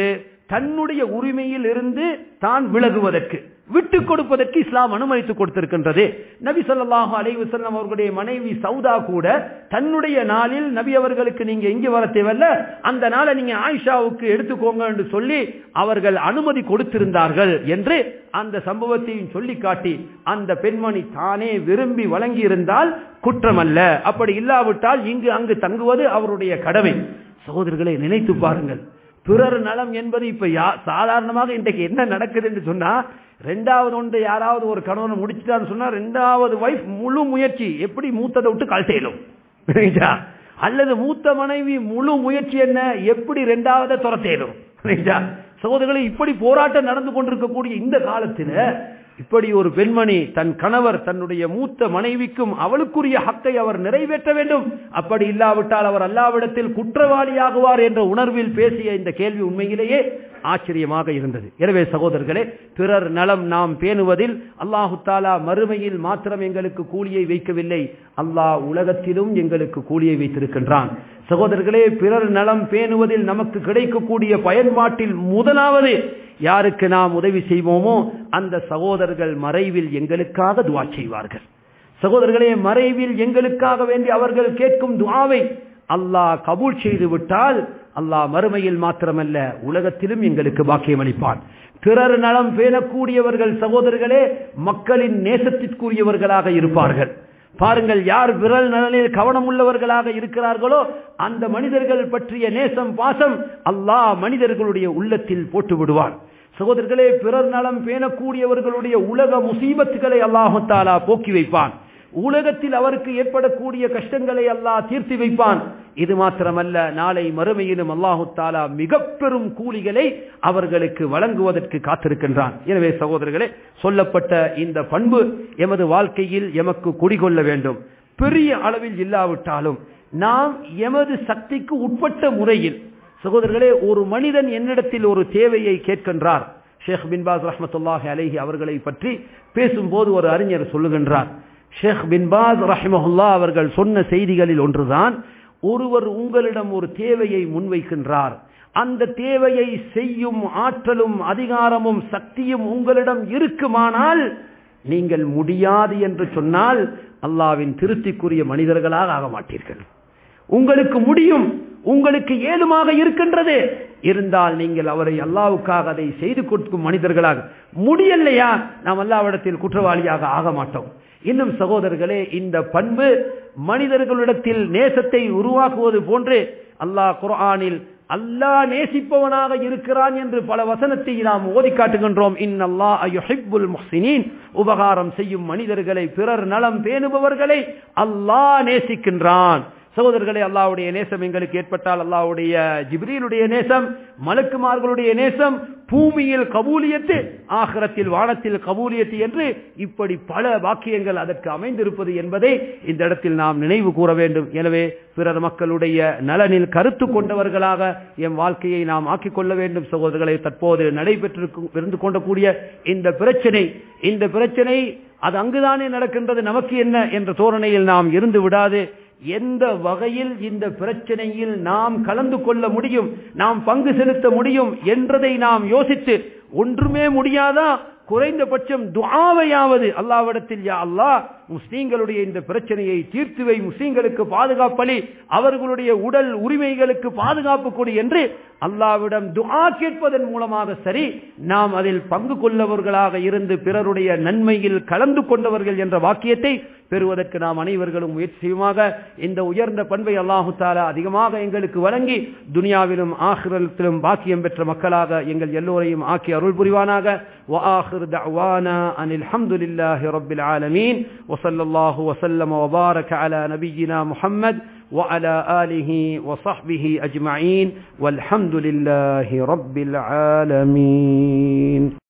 தன்னுடைய உரிமையில் இருந்து தான் விலகுவதற்கு விட்டு கொடுப்பதற்கு இஸ்லாம் அனுமதித்து கொடுத்திருக்கின்றது நபி ஸல்லல்லாஹு அலைஹி வஸல்லம் அவர்களுடைய மனைவி சௌதா கூட தன்னுடைய நாளில் நபி அவர்களுக்கு நீங்க இங்க வர தேவையில்ல அந்த நாளை நீங்க ஆயிஷாவுக்கு எடுத்துக்கோங்க என்று சொல்லி அவர்கள் அனுமதி கொடுத்திருந்தார்கள் என்று அந்த சம்பவத்தையும் சொல்லி காட்டி அந்த பெண்மணி தானே விரும்பி வழங்கி இருந்தால் குற்றமல்ல அப்படி இல்லாவிட்டால் இங்கு அங்கு தங்குவது அவருடைய கடமை சகோதரர்களை நினைத்து பாருங்கள் பிறர் நலம் என்பது இப்ப யா- சாதாரணமாக இன்றைக்கு என்ன நடக்குது என்று சொன்னா ரெண்டாவது ஒன்று யாராவது ஒரு கணவனை முடிச்சுட்டான்னு சொன்னா ரெண்டாவது வைஃப் முழு முயற்சி எப்படி மூத்ததை விட்டு கழட்டையிலும் புரியுதா? அல்லது மூத்த மனைவி முழு முயற்சி என்ன எப்படி ரெண்டாவதை துரத்தையிலும் புரியுதா? சகோதரர்களே இப்படி போராட்டம் நடந்து கொண்டிருக்கக்கூடிய இந்த காலத்துல இப்படி ஒரு பெண்மணி தன் கணவர் தன்னுடைய மூத்த மனைவிக்கும் அவளுக்குரிய ஹக்கை அவர் நிறைவேற்ற வேண்டும் அப்படி இல்லாவிட்டால் அவர் அல்லாவிடத்தில் குற்றவாளியாகுவார் என்ற உணர்வில் பேசிய இந்த கேள்வி உண்மையிலேயே ஆச்சரியமாக இருந்தது எனவே சகோதரர்களே பிறர் நலம் நாம் பேணுவதில் அல்லாஹு தாலா மறுமையில் மாத்திரம் எங்களுக்கு கூலியை வைக்கவில்லை அல்லாஹ் உலகத்திலும் எங்களுக்கு கூலியை வைத்திருக்கின்றான் சகோதரர்களே பிறர் நலம் பேணுவதில் நமக்கு கிடைக்கக்கூடிய பயன்பாட்டில் முதலாவது யாருக்கு நாம் உதவி செய்வோமோ அந்த சகோதரர்கள் மறைவில் எங்களுக்காக துவா செய்வார்கள் சகோதரர்களே மறைவில் எங்களுக்காக வேண்டி அவர்கள் கேட்கும் துஆவை அல்லாஹ் கபூல் செய்து விட்டால் அல்லாஹ் மறுமையில் மாத்திரமல்ல உலகத்திலும் எங்களுக்கு பாக்கியம் அளிப்பான் பிறர் நலம் பேணக்கூடியவர்கள் சகோதரர்களே மக்களின் நேசத்திற்குரியவர்களாக இருப்பார்கள் பாருங்கள் யார் விரல் நலனில் கவனம் உள்ளவர்களாக இருக்கிறார்களோ அந்த மனிதர்கள் பற்றிய நேசம் பாசம் அல்லாஹ் மனிதர்களுடைய உள்ளத்தில் போட்டு விடுவான் சகோதரர்களே பிறர் நலம் பேணக்கூடியவர்களுடைய உலக முசீபத்துகளை அல்லாஹு தாலா போக்கி வைப்பான் உலகத்தில் அவருக்கு ஏற்படக்கூடிய கஷ்டங்களை அல்லாஹ் தீர்த்து வைப்பான் இது மாத்திரமல்ல நாளை மறுமையிலும் அல்லாஹு தாலா மிக பெரும் கூலிகளை அவர்களுக்கு வழங்குவதற்கு காத்திருக்கின்றான் எனவே சகோதரர்களே சொல்லப்பட்ட இந்த பண்பு எமது வாழ்க்கையில் எமக்கு குடிகொள்ள வேண்டும் பெரிய அளவில் இல்லாவிட்டாலும் நாம் எமது சக்திக்கு உட்பட்ட முறையில் சகோதரர்களே ஒரு மனிதன் என்னிடத்தில் ஒரு தேவையை கேட்கின்றார் ஷேக் பின்பாஸ் ரஹமத்துல்லாஹி அலைஹி அவர்களை பற்றி பேசும்போது ஒரு அறிஞர் சொல்லுகின்றார் ஷேக் பின்பாஸ் ரஹிமஹுல்லா அவர்கள் சொன்ன செய்திகளில் ஒன்றுதான் ஒருவர் உங்களிடம் ஒரு தேவையை முன்வைக்கின்றார் அந்த தேவையை செய்யும் ஆற்றலும் அதிகாரமும் சக்தியும் உங்களிடம் இருக்குமானால் நீங்கள் முடியாது என்று சொன்னால் அல்லாவின் திருப்திக்குரிய மனிதர்களாக ஆக மாட்டீர்கள் உங்களுக்கு முடியும் உங்களுக்கு ஏதுமாக இருக்கின்றது இருந்தால் நீங்கள் அவரை அல்லாவுக்காக அதை செய்து கொடுக்கும் மனிதர்களாக முடியலையா நாம் அல்லாவிடத்தில் குற்றவாளியாக ஆக மாட்டோம் இன்னும் சகோதரர்களே இந்த பண்பு மனிதர்களிடத்தில் நேசத்தை உருவாக்குவது போன்று அல்லாஹ் குர்ஆனில் அல்லாஹ் நேசிப்பவனாக இருக்கிறான் என்று பல வசனத்தை நாம் ஓதி காட்டுகின்றோம் இன் அல்லாஹ் முஹ்சினீன் உபகாரம் செய்யும் மனிதர்களை பிறர் நலம் பேணுபவர்களை அல்லாஹ் நேசிக்கின்றான் சகோதரர்களே அல்லாவுடைய நேசம் எங்களுக்கு ஏற்பட்டால் அல்லாவுடைய ஜிப்ரீலுடைய நேசம் மலக்குமார்களுடைய நேசம் பூமியில் கபூலியத்து ஆகரத்தில் வானத்தில் கபூலியத்து என்று இப்படி பல வாக்கியங்கள் அதற்கு அமைந்திருப்பது என்பதை இந்த இடத்தில் நாம் நினைவு கூற வேண்டும் எனவே பிறர் மக்களுடைய நலனில் கருத்து கொண்டவர்களாக எம் வாழ்க்கையை நாம் ஆக்கிக் கொள்ள வேண்டும் சகோதரர்களை தற்போது நடைபெற்றிருக்கும் இருந்து கொண்டக்கூடிய இந்த பிரச்சனை இந்த பிரச்சனை அது அங்குதானே நடக்கின்றது நமக்கு என்ன என்ற தோரணையில் நாம் இருந்து விடாது எந்த வகையில் இந்த பிரச்சனையில் நாம் கலந்து கொள்ள முடியும் நாம் பங்கு செலுத்த முடியும் என்றதை நாம் யோசித்து ஒன்றுமே முடியாதா குறைந்தபட்சம் துஆவையாவது அல்லாவிடத்தில் யா அல்லாஹ் முஸ்லீம்களுடைய இந்த பிரச்சனையை தீர்த்து வை முஸ்லீம்களுக்கு பாதுகாப்பளி அவர்களுடைய உடல் உரிமைகளுக்கு பாதுகாப்பு கொடு என்று அல்லாவிடம் துஆ கேட்பதன் மூலமாக சரி நாம் அதில் பங்கு கொள்ளவர்களாக இருந்து பிறருடைய நன்மையில் கலந்து கொண்டவர்கள் என்ற வாக்கியத்தை பெறுவதற்கு நாம் அனைவர்களும் முயற்சி செய்யுமாக இந்த உயர்ந்த பண்பை அல்லாஹு தாலா அதிகமாக எங்களுக்கு வழங்கி துனியாவிலும் ஆஹிரத்திலும் பாக்கியம் பெற்ற மக்களாக எங்கள் எல்லோரையும் ஆக்கி அருள் புரிவானாக وآخر دعوانا أن الحمد لله رب العالمين وصلى الله وسلم وبارك على نبينا محمد وعلى آله وصحبه أجمعين والحمد لله رب العالمين